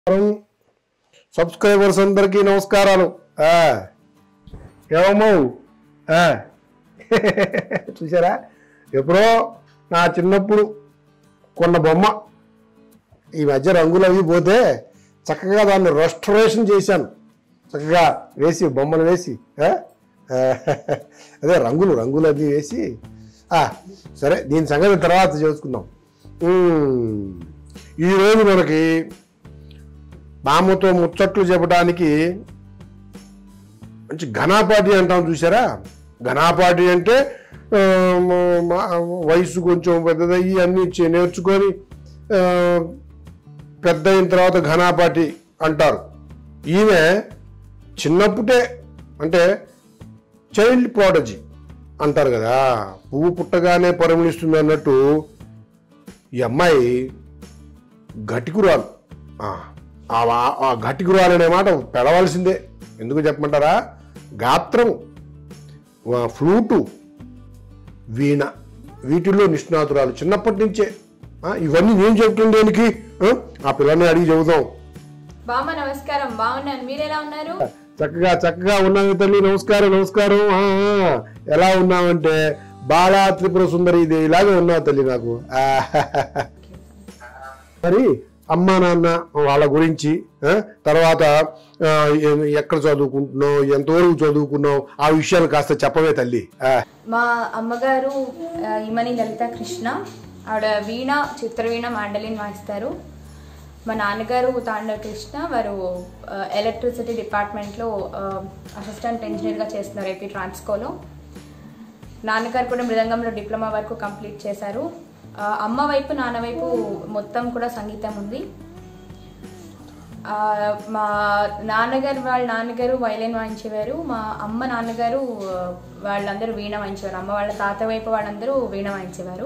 నమస్కారం సబ్స్క్రైబర్స్ అందరికీ నమస్కారాలు ఆ, ఏమమ్మో ఆ, చూసారా ఎప్పుడో నా చిన్నప్పుడు కొన్న బొమ్మ ఈ మధ్య రంగులు అవి పోతే చక్కగా దాన్ని రెస్టరేషన్ చేశాను చక్కగా వేసి బొమ్మలు వేసి ఆ? ఆ, అదే రంగులు రంగులు అవి వేసి ఆ, సరే దీని సంగతి తర్వాత చేసుకుందాం ఉమ్, ఈరోజు మనకి బామ్మతో ముచ్చట్లు చెప్పడానికి మంచి ఘనాపాటి అంటాం చూసారా ఘనాపాటి అంటే ఆ, మా- వయసు కొంచెం పెద్దదయ్యి అన్ని చే- నేర్చుకొని ఆ, పెద్ద అయిన తర్వాత ఘనాపాటి అంటారు ఈమె చిన్నప్పుడే అంటే చైల్డ్ ప్రోడజీ అంటారు కదా పువ్వు పుట్టగానే పరిమళిస్తుంది అన్నట్టు ఈ అమ్మాయి గటికురాలు ఆ, ఆ వా- ఆ గటికురాలు అనే మాట పెడవలసిందే ఎందుకు చెప్పమంటారా గాత్రము ఆ, ఫ్లూటు వీణ వీటిల్లో నిష్ణాతురాలు చిన్నప్పటి నుంచే ఆ, ఇవన్నీ నేను చెప్తుంది దేనికి ఆ, ఆ పిల్లని అడిగి చెబుదాం బామ్మ నమస్కారం బాగున్నాను మీరు ఎలా ఉన్నారు చక్కగా చక్కగా ఉన్నావు తల్లి నమస్కారం నమస్కారం ఆ, ఆ, ఎలా ఉన్నావంటే బాలా త్రిపుర సుందరి ఇది ఇలాగే ఉన్నావు తల్లి నాకు ఆ, మరి అమ్మా నాన్న వాళ్ళ గురించి ఆ, తర్వాత ఆ, ఏ- ఎక్కడ చదువుకుంటున్నావు ఎంతవరకు చదువుకున్నావు ఆ విషయాలు కాస్త చెప్పవే తల్లి ఆ, మా అమ్మగారు ఆ, ఇమని లలిత కృష్ణ ఆవిడ వీణ చిత్రవీణ మాండలిన్ వాయిస్తారు మా నాన్నగారు తాండవ కృష్ణ వారు ఆ, ఎలక్ట్రిసిటీ డిపార్ట్మెంట్లో ఆ, అసిస్టెంట్ ఇంజనీర్గా చేస్తున్నారు ఏపీ ట్రాన్స్కోలో నాన్నగారు కూడా మృదంగంలో డిప్లొమా వరకు కంప్లీట్ చేశారు ఆ, అమ్మ వైపు నాన్న వైపు మొత్తం కూడా సంగీతం ఉంది ఆ, మా నాన్నగారు వాళ్ళ నాన్నగారు వైలిన్ వాయించేవారు మా అమ్మ నాన్నగారు ఆ, వాళ్ళందరూ వీణ వాయించేవారు అమ్మ వాళ్ళ తాత వైపు వాళ్ళందరూ వీణ వాయించేవారు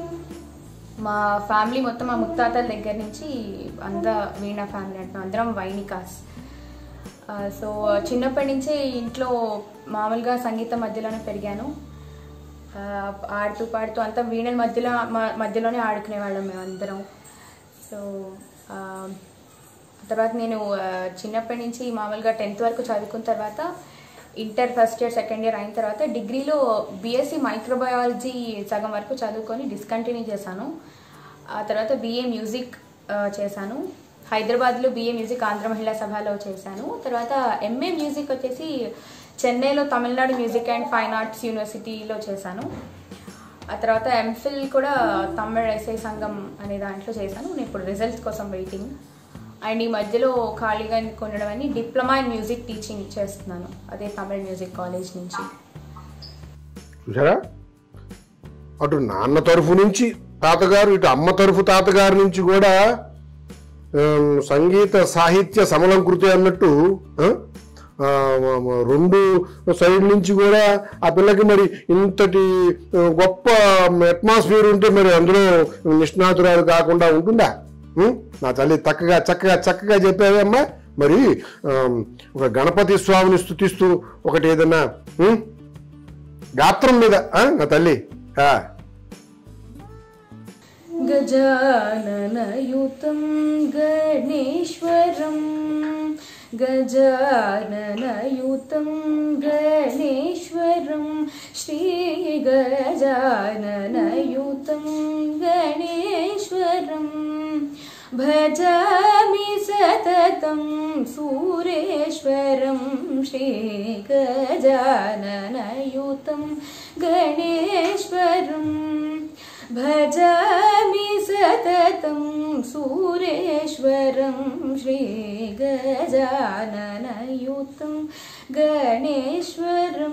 మా ఫ్యామిలీ మొత్తం మా ముత్తాతల దగ్గర నుంచి అంతా వీణ ఫ్యామిలీ అంటున్నాం అందరం వైనికాస్ ఆ, సో చిన్నప్పటి నుంచే ఇంట్లో మామూలుగా సంగీతం మధ్యలోనే పెరిగాను ఆ, ఆడుతూ పాడుతూ అంతా వీణల మధ్యలో మ- మధ్యలోనే ఆడుకునేవాళ్ళం మేము అందరం సో ఆ, తర్వాత నేను ఆ, చిన్నప్పటి నుంచి మామూలుగా టెన్త్ వరకు చదువుకున్న తర్వాత inter first year second year అయిన తర్వాత డిగ్రీలో బీఎస్సీ మైక్రోబయాలజీ సగం వరకు చదువుకొని డిస్కంటిన్యూ చేశాను ఆ తర్వాత బీఏ మ్యూజిక్ ఆ, చేశాను హైదరాబాద్లో బీఏ మ్యూజిక్ ఆంధ్ర మహిళా సభలో చేశాను తర్వాత ఎంఏ మ్యూజిక్ వచ్చేసి చెన్నైలో Tamil Nadu music and fine arts యూనివర్సిటీలో చేశాను ఆ తర్వాత ఎంఫిల్ కూడా తమిళ ఎస్ఐ సంఘం అనే దాంట్లో చేశాను నేను ఇప్పుడు రిజల్ట్స్ కోసం వెయిటింగ్ అండ్ ఈ మధ్యలో ఖాళీగా ఉండడం అని డిప్లొమా ఇన్ మ్యూజిక్ టీచింగ్ చేస్తున్నాను అదే తమిళ మ్యూజిక్ కాలేజ్ నుంచి చూసారా అటు నాన్న తరఫు నుంచి తాతగారు ఇటు అమ్మ తరఫు తాతగారి నుంచి కూడా ఆమ్, సంగీత సాహిత్య సమలంకృతి అన్నట్టు ఆ, ఆ, రెండు సైడ్ నుంచి కూడా ఆ పిల్లకి మరి ఇంతటి ఆ, గొప్ప అట్మాస్ఫియర్ ఉంటే మరి అందులో నిష్ణాతురాలు కాకుండా ఉంటుందా ఉం? నా తల్లి చక్కగా చక్కగా చక్కగా చెప్పావే అమ్మా మరి ఆమ్, ఒక గణపతి స్వామిని స్థుతిస్తూ ఒకటి ఏదన్నా ఉం? గాత్రం మీద ఆ, నా తల్లి ఆ. గజాననయుతం గణేశ్వరం గజాననయుతం గణేశ్వరం శ్రీ గజాననయుతం గణేశ్వరం భజామి సతతం సూరేశ్వరం శ్రీ గజాననయుతం గణేశ్వరం భజామి సతతం సూరేశ్వరం శ్రీగజాననయుతం గణేశ్వరం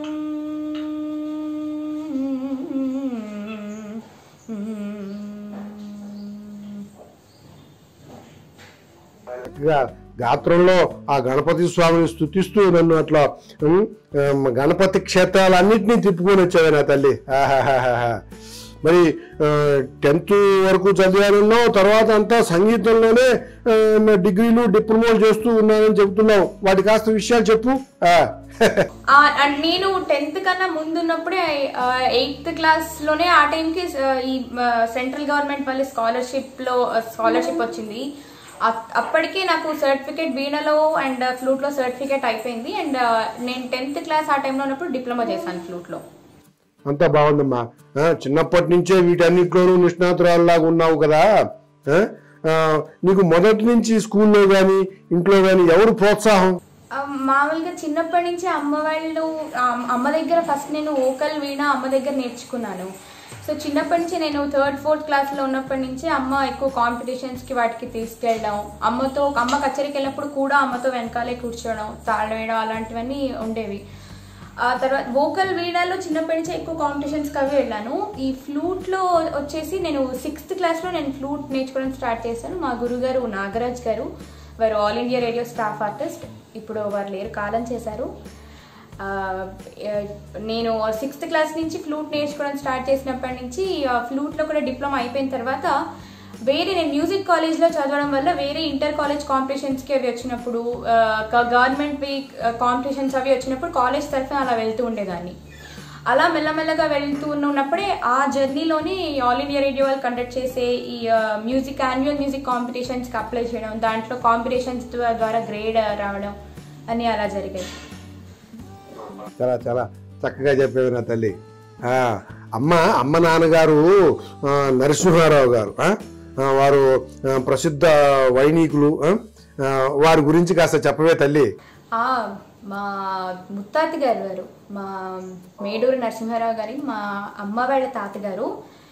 చక్కగా గాత్రంలో ఆ గణపతి స్వామిని స్థుతిస్తూ నన్ను అట్లా ఉం, ఉం, గణపతి క్షేత్రాలన్నింటినీ తిప్పుకొని వచ్చావే నా తల్లి ఆహాహాహా. మరి టెన్త్ వరకు చదివానన్నావు తర్వాత అంతా సంగీతంలోనే ఆ, డిగ్రీలు డిప్లొమాలు చేస్తూ ఉన్నానని చెబుతున్నావు వాటి కాస్త విషయాలు చెప్పు ఆ. ఆ, అండ్ నేను టెన్త్ కన్నా ముందు ఉన్నప్పుడే ఎయిత్ క్లాస్ లోనే ఆ టైంకి ఈ సెంట్రల్ గవర్నమెంట్ మళ్ళీ స్కాలర్షిప్ లో స్కాలర్షిప్ వచ్చింది అప్- అప్పటికే నాకు సర్టిఫికేట్ వీణలో అండ్ ఫ్లూట్లో సర్టిఫికేట్ అయిపోయింది అండ్ నేను టెన్త్ క్లాస్ ఆ టైంలో ఉన్నప్పుడు డిప్లొమా చేశాను ఫ్లూట్లో అంతా బాగుందమ్మా ఆ, చిన్నప్పటి నుంచే వీటన్నిటిలోనూ నిష్ణాతురాల్లాగా ఉన్నావు కదా ఆ? ఆ, నీకు మొదటి నుంచి స్కూల్లో కానీ ఇంట్లో కానీ ఎవరు ప్రోత్సాహం ఆ, మామూలుగా చిన్నప్పటి నుంచి అమ్మ వాళ్ళు ఆ, అమ్మ దగ్గర ఫస్ట్ నేను ఓకల్ వీణ అమ్మ దగ్గర నేర్చుకున్నాను సో చిన్నప్పటి నుంచి నేను థర్డ్ ఫోర్త్ క్లాస్లో ఉన్నప్పటి నుంచి అమ్మ ఎక్కువ కాంపిటీషన్స్కి వాటికి తీసుకెళ్ళడం అమ్మతో అమ్మ కచేరీకి వెళ్ళినప్పుడు కూడా అమ్మతో వెనకాలే కూర్చోవడం తాళ వేయడం అలాంటివన్నీ ఉండేవి ఆ తర్వాత వోకల్ వీణాలో చిన్నప్పటి నుంచి ఎక్కువ కాంపిటీషన్స్కి అవి వెళ్ళాను ఈ ఫ్లూట్లో వచ్చేసి నేను సిక్స్త్ క్లాస్లో నేను ఫ్లూట్ నేర్చుకోవడం స్టార్ట్ చేశాను మా గురుగారు నాగరాజ్ గారు వారు All India Radio staff artist ఇప్పుడు వారు లేరు కాలం చేశారు ఆ, ఏ- నేను సిక్స్త్ క్లాస్ నుంచి ఫ్లూట్ నేర్చుకోవడం స్టార్ట్ చేసినప్పటి నుంచి ఫ్లూట్లో కూడా డిప్లొమా అయిపోయిన తర్వాత వేరే నేను మ్యూజిక్ కాలేజ్లో చదవడం వల్ల వేరే ఇంటర్ కాలేజ్ కాంపిటీషన్స్కి అవి వచ్చినప్పుడు గవర్నమెంట్ వీక్ కాంపిటీషన్స్ అవి వచ్చినప్పుడు కాలేజ్ తరఫున అలా వెళ్తూ ఉండేదాన్ని అలా మెల్లమెల్లగా వెళ్తూ ఉన్నప్పుడే ఆ జర్నీలోనే ఆల్ ఇండియా రేడియో వాళ్ళు కండక్ట్ చేసే ఈ మ్యూజిక్ యాన్యువల్ మ్యూజిక్ కాంపిటీషన్స్కి అప్లై చేయడం దాంట్లో కాంపిటీషన్స్ ద్వారా గ్రేడ్ రావడం అన్నీ అలా జరిగాయి చాలా చాలా చక్కగా చెప్పేవి నా తల్లి ఆ, అమ్మ అమ్మ నాన్నగారు ఆ, నరసింహారావు గారు ఆ? ఆ, వారు ఆ, ప్రసిద్ధ వైణికులు ఆ? ఆ, వారి గురించి కాస్త చెప్పవే తల్లి ఆ, మా ముత్తాత గారు వారు మా మేడూరు నరసింహారావు గారి మా అమ్మ వాళ్ళ తాతగారు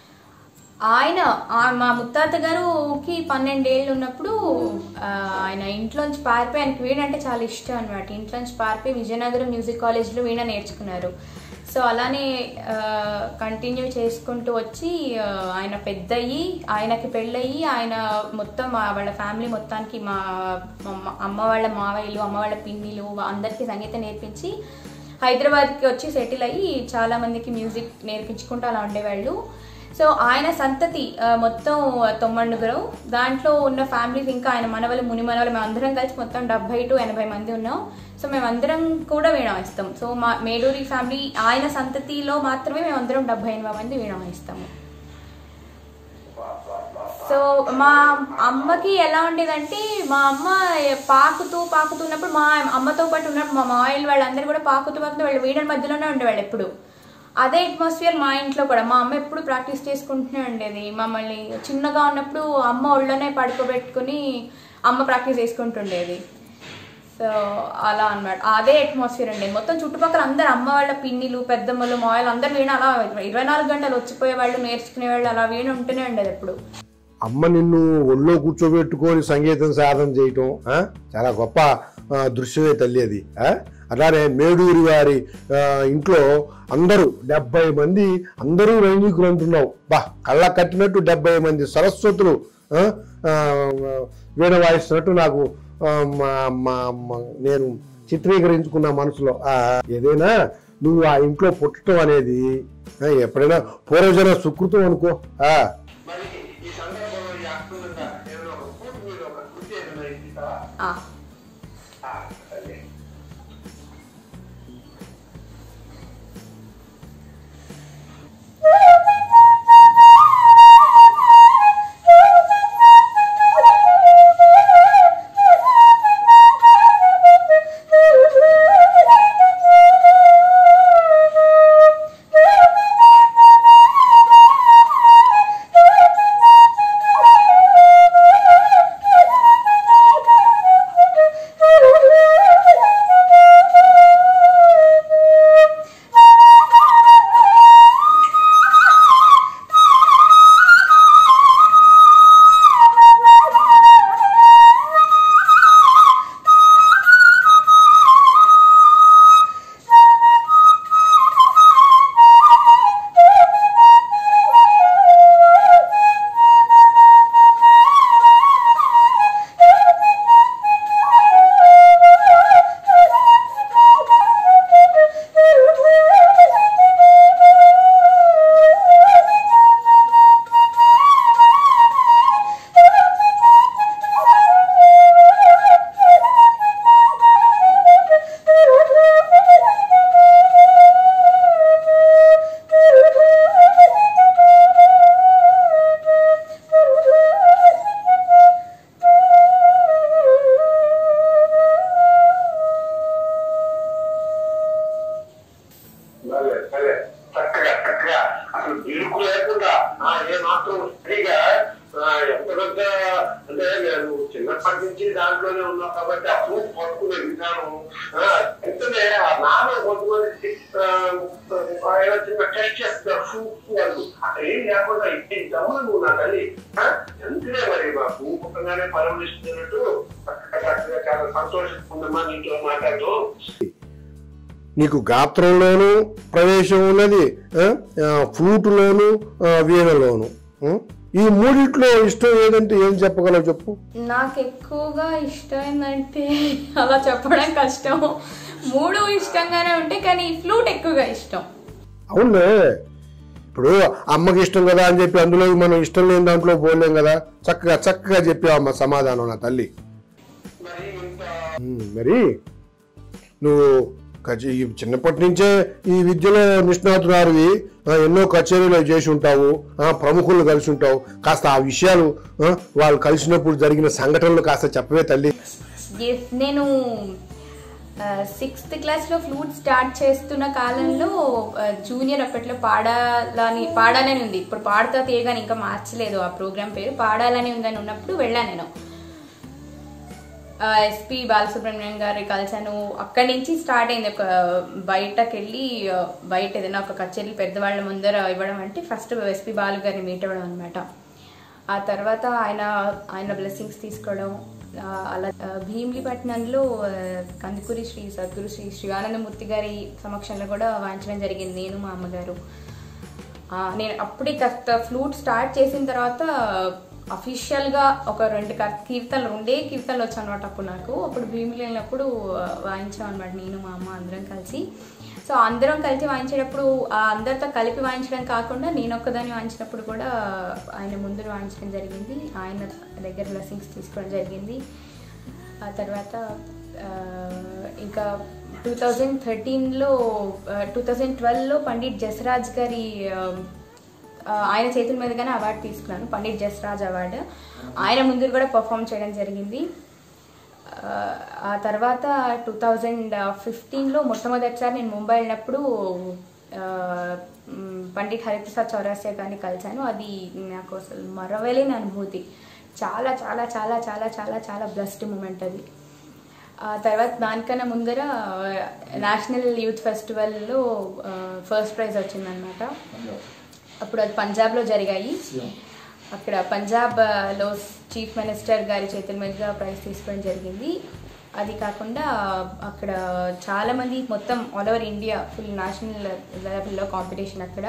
ఆయన ఆ- మా ముత్తాత గారుకి పన్నెండేళ్ళు ఉన్నప్పుడు ఆ, ఆయన ఇంట్లోంచి పారిపోయి ఆయనకి వీణ అంటే చాలా ఇష్టం అనమాట ఇంట్లోంచి పారిపోయి విజయనగరం మ్యూజిక్ కాలేజ్లో వీణ నేర్చుకున్నారు సో అలానే కంటిన్యూ చేసుకుంటూ వచ్చి ఆ, ఆయన పెద్దయ్యి ఆయనకి పెళ్ళయి ఆయన మొత్తం మా వాళ్ళ ఫ్యామిలీ మొత్తానికి మా మా అమ్మ- అమ్మ వాళ్ళ మావయ్యలు అమ్మ వాళ్ళ పిన్నిలు అందరికీ సంగీతం నేర్పించి హైదరాబాద్కి వచ్చి సెటిల్ అయ్యి చాలా మందికి మ్యూజిక్ నేర్పించుకుంటూ అలా ఉండేవాళ్ళు సో ఆయన సంతతి ఆ, మొత్తం తొమ్మండుగురు దాంట్లో ఉన్న ఫ్యామిలీస్ ఇంకా ఆయన మనవలు ముని మనవలు మేము అందరం కలిసి మొత్తం డెబ్బై టు ఎనభై మంది ఉన్నాం సో మేమందరం కూడా వీణ వాయిస్తాం సో మా మేడూరి ఫ్యామిలీ ఆయన సంతతిలో మాత్రమే మేమందరం డెబ్బై ఎనభై మంది వీణ వాయిస్తాము సో మా అమ్మకి ఎలా ఉండేదంటే మా అమ్మ పాకుతూ పాకుతున్నప్పుడు మా అమ్మతో పాటు ఉన్నప్పుడు మా మాయిల్ వాళ్ళందరూ కూడా పాకుతూ పాకుతూ వాళ్ళు వీణల మధ్యలోనే ఉండేవాళ్ళు ఎప్పుడు అదే అట్మాస్ఫియర్ మా ఇంట్లో కూడా మా అమ్మ ఎప్పుడు ప్రాక్టీస్ చేసుకుంటూనే ఉండేది మమ్మల్ని చిన్నగా ఉన్నప్పుడు అమ్మ ఒళ్ళోనే పడుకోబెట్టుకుని అమ్మ ప్రాక్టీస్ చేసుకుంటుండేది సో అలా అన్నమాట అదే అట్మాస్ఫియర్ ఉండేది మొత్తం చుట్టుపక్కల అందరు అమ్మ వాళ్ళ పిన్నిలు పెద్దమ్మలు మాయలు అందరు వీణ అలా ఇరవై నాలుగు గంటలు వచ్చిపోయే వాళ్ళు నేర్చుకునే వాళ్ళు అలా వీణ ఉంటూనే ఉండేది ఎప్పుడు అమ్మ నిన్ను ఒళ్ళో కూర్చోబెట్టుకొని సంగీతం సాధన చేయటం ఆ? చాలా గొప్ప ఆ, దృశ్యమే తల్లి అది ఆ? అలానే మేడూరి వారి ఆ, ఇంట్లో అందరూ డెబ్బై మంది అందరూ వైణికులు అంటున్నావు బా కళ్ళ కట్టినట్టు డెబ్బై మంది సరస్వతులు ఆ? ఆ, వీణ వాయిస్తున్నట్టు నాకు ఆ, మా- మా- మా- నేను చిత్రీకరించుకున్న మనసులో ఆ, ఏదైనా నువ్వు ఆ ఇంట్లో పుట్టడం అనేది ఆ, ఎప్పుడైనా పూర్వజన సుకృతం అనుకో ఆ మరి ఈ సందర్భంలో ఈ అర్థంగా ఏమైనా ఒక పూట మీద ఒక కృతి ఏమైనా ఇస్తావా ఆ, ఆ, తల్లి Thank you. దాంట్లోనే ఉన్నావు కాబట్టి ఆ ఫ్రూట్ పట్టుకునే విధానం ఆ, వెంటనే ఆ నాన్న కొంతమంది ఆ, ఆయన చిన్న టెస్ట్ చేస్తున్నారు ఫ్రూట్స్ వాళ్ళు అక్కడ ఏం లేకుండా ఇచ్చేద్దామా నువ్వు నా తల్లి ఆ, వెంటనే మరి మా పువ్వు పుట్టగానే పరమలిస్తున్నట్టు చక్కగా చక్కగా చాలా సంతోషిస్తుందమ్మా నీతో మాట్లాడుతూ నీకు గాత్రంలోను ప్రవేశం ఉన్నది ఆ, ఆ, ఫ్లూటులోను ఆ, వీణలోను ఆ? ఈ మూడిట్లో ఇష్టం ఏదంటే ఏం చెప్పగలవు చెప్పు నాకు ఎక్కువగా ఇష్టమైందంటే అలా చెప్పడం కష్టం మూడు ఇష్టంగానే ఉంటాయి కానీ ఫ్లూట్ ఎక్కువగా ఇష్టం అవునులే ఇప్పుడు అమ్మకి ఇష్టం కదా అని చెప్పి అందులో మనం ఇష్టం లేని దాంట్లో పోలేం కదా చక్కగా చక్కగా చెప్పావు అమ్మ సమాధానం నా తల్లి మరి ఇంత ఉమ్, మరి నువ్వు కచే- ఈ చిన్నప్పటి నుంచే ఈ విద్యలో నిష్ణాతురారివి ఆ, ఎన్నో కచేరీలు చేసి ఉంటావు ఆ, ప్రముఖులను కలిసి ఉంటావు కాస్త ఆ విషయాలు ఆ, వాళ్ళు కలిసినప్పుడు జరిగిన సంఘటనలు కాస్త చెప్పవే తల్లి Yes, నేను సిక్స్త్ క్లాస్లో ఫ్లూట్ స్టార్ట్ చేస్తున్న కాలంలో జూనియర్ అప్పట్లో పాడాలని పాడాలని ఉంది ఇప్పుడు పాడుతా తీయగాని ఇంకా మార్చలేదు ఆ ప్రోగ్రామ్ పేరు పాడాలని ఉందని ఉన్నప్పుడు వెళ్ళాను నేను ఎస్పి బాలసుబ్రహ్మణ్యం గారి కలిసాను అక్కడి నుంచి స్టార్ట్ అయింది ఒక బయటకు వెళ్ళి ఆ, బయట ఏదైనా ఒక కచేరీ పెద్దవాళ్ళ ముందర ఇవ్వడం అంటే ఫస్ట్ ఎస్పి బాలు గారిని మీట్ అవ్వడం అనమాట ఆ తర్వాత ఆయన ఆయన బ్లెస్సింగ్స్ తీసుకోవడం ఆ, అలా ఆ, భీమిలిపట్నంలో ఆ, కందుకూరి శ్రీ సద్గురు శ్రీ శివానందమూర్తి గారి సమక్షంలో కూడా వాయించడం జరిగింది నేను మా అమ్మగారు ఆ, నేను అప్పుడే కాస్త ఫ్లూట్ స్టార్ట్ చేసిన తర్వాత అఫీషియల్గా ఒక రెండు క- కీర్తనలు రెండే కీర్తనలు వచ్చాయి అనమాట అప్పుడు నాకు అప్పుడు భీమిలి వెళ్ళినప్పుడు ఆ, వాయించాం అనమాట నేను మా అమ్మ అందరం కలిసి సో అందరం కలిసి వాయించేటప్పుడు ఆ అందరితో కలిపి వాయించడం కాకుండా నేను ఒక్కదాన్ని వాయించినప్పుడు కూడా ఆయన ముందు వాయించడం జరిగింది ఆయన దగ్గర బ్లెస్సింగ్స్ తీసుకోవడం జరిగింది ఆ తర్వాత ఆ, ఇంకా టూ థౌజండ్ థర్టీన్లో టూ థౌజండ్ ట్వెల్వ్లో పండిట్ జసరాజ్ గారి ఆ, ఆ, ఆయన చేతుల మీదుగానే అవార్డు తీసుకున్నాను పండిట్ జసరాజ్ అవార్డు ఆయన ముందు కూడా పర్ఫామ్ చేయడం జరిగింది ఆ, ఆ తర్వాత టూ థౌజండ్ ఫిఫ్టీన్లో మొట్టమొదటిసారి నేను ముంబై వెళ్ళినప్పుడు ఆ, మ్, పండిట్ హరిప్రసాద్ చౌరాసియా గారిని కలిశాను అది నాకు అసలు మరవలేని అనుభూతి చాలా చాలా చాలా చాలా చాలా చాలా బ్లస్డ్ మూమెంట్ అది ఆ తర్వాత దానికన్నా ముందర నేషనల్ యూత్ ఫెస్టివల్లో ఫస్ట్ ప్రైజ్ వచ్చిందనమాట అప్పుడు అది పంజాబ్లో జరిగాయి అక్కడ పంజాబ్లో చీఫ్ మినిస్టర్ గారి చేతుల మీదుగా ప్రైజ్ తీసుకోవడం జరిగింది అది కాకుండా అక్కడ చాలామంది మొత్తం all over India full national లెవెల్లో కాంపిటీషన్ అక్కడ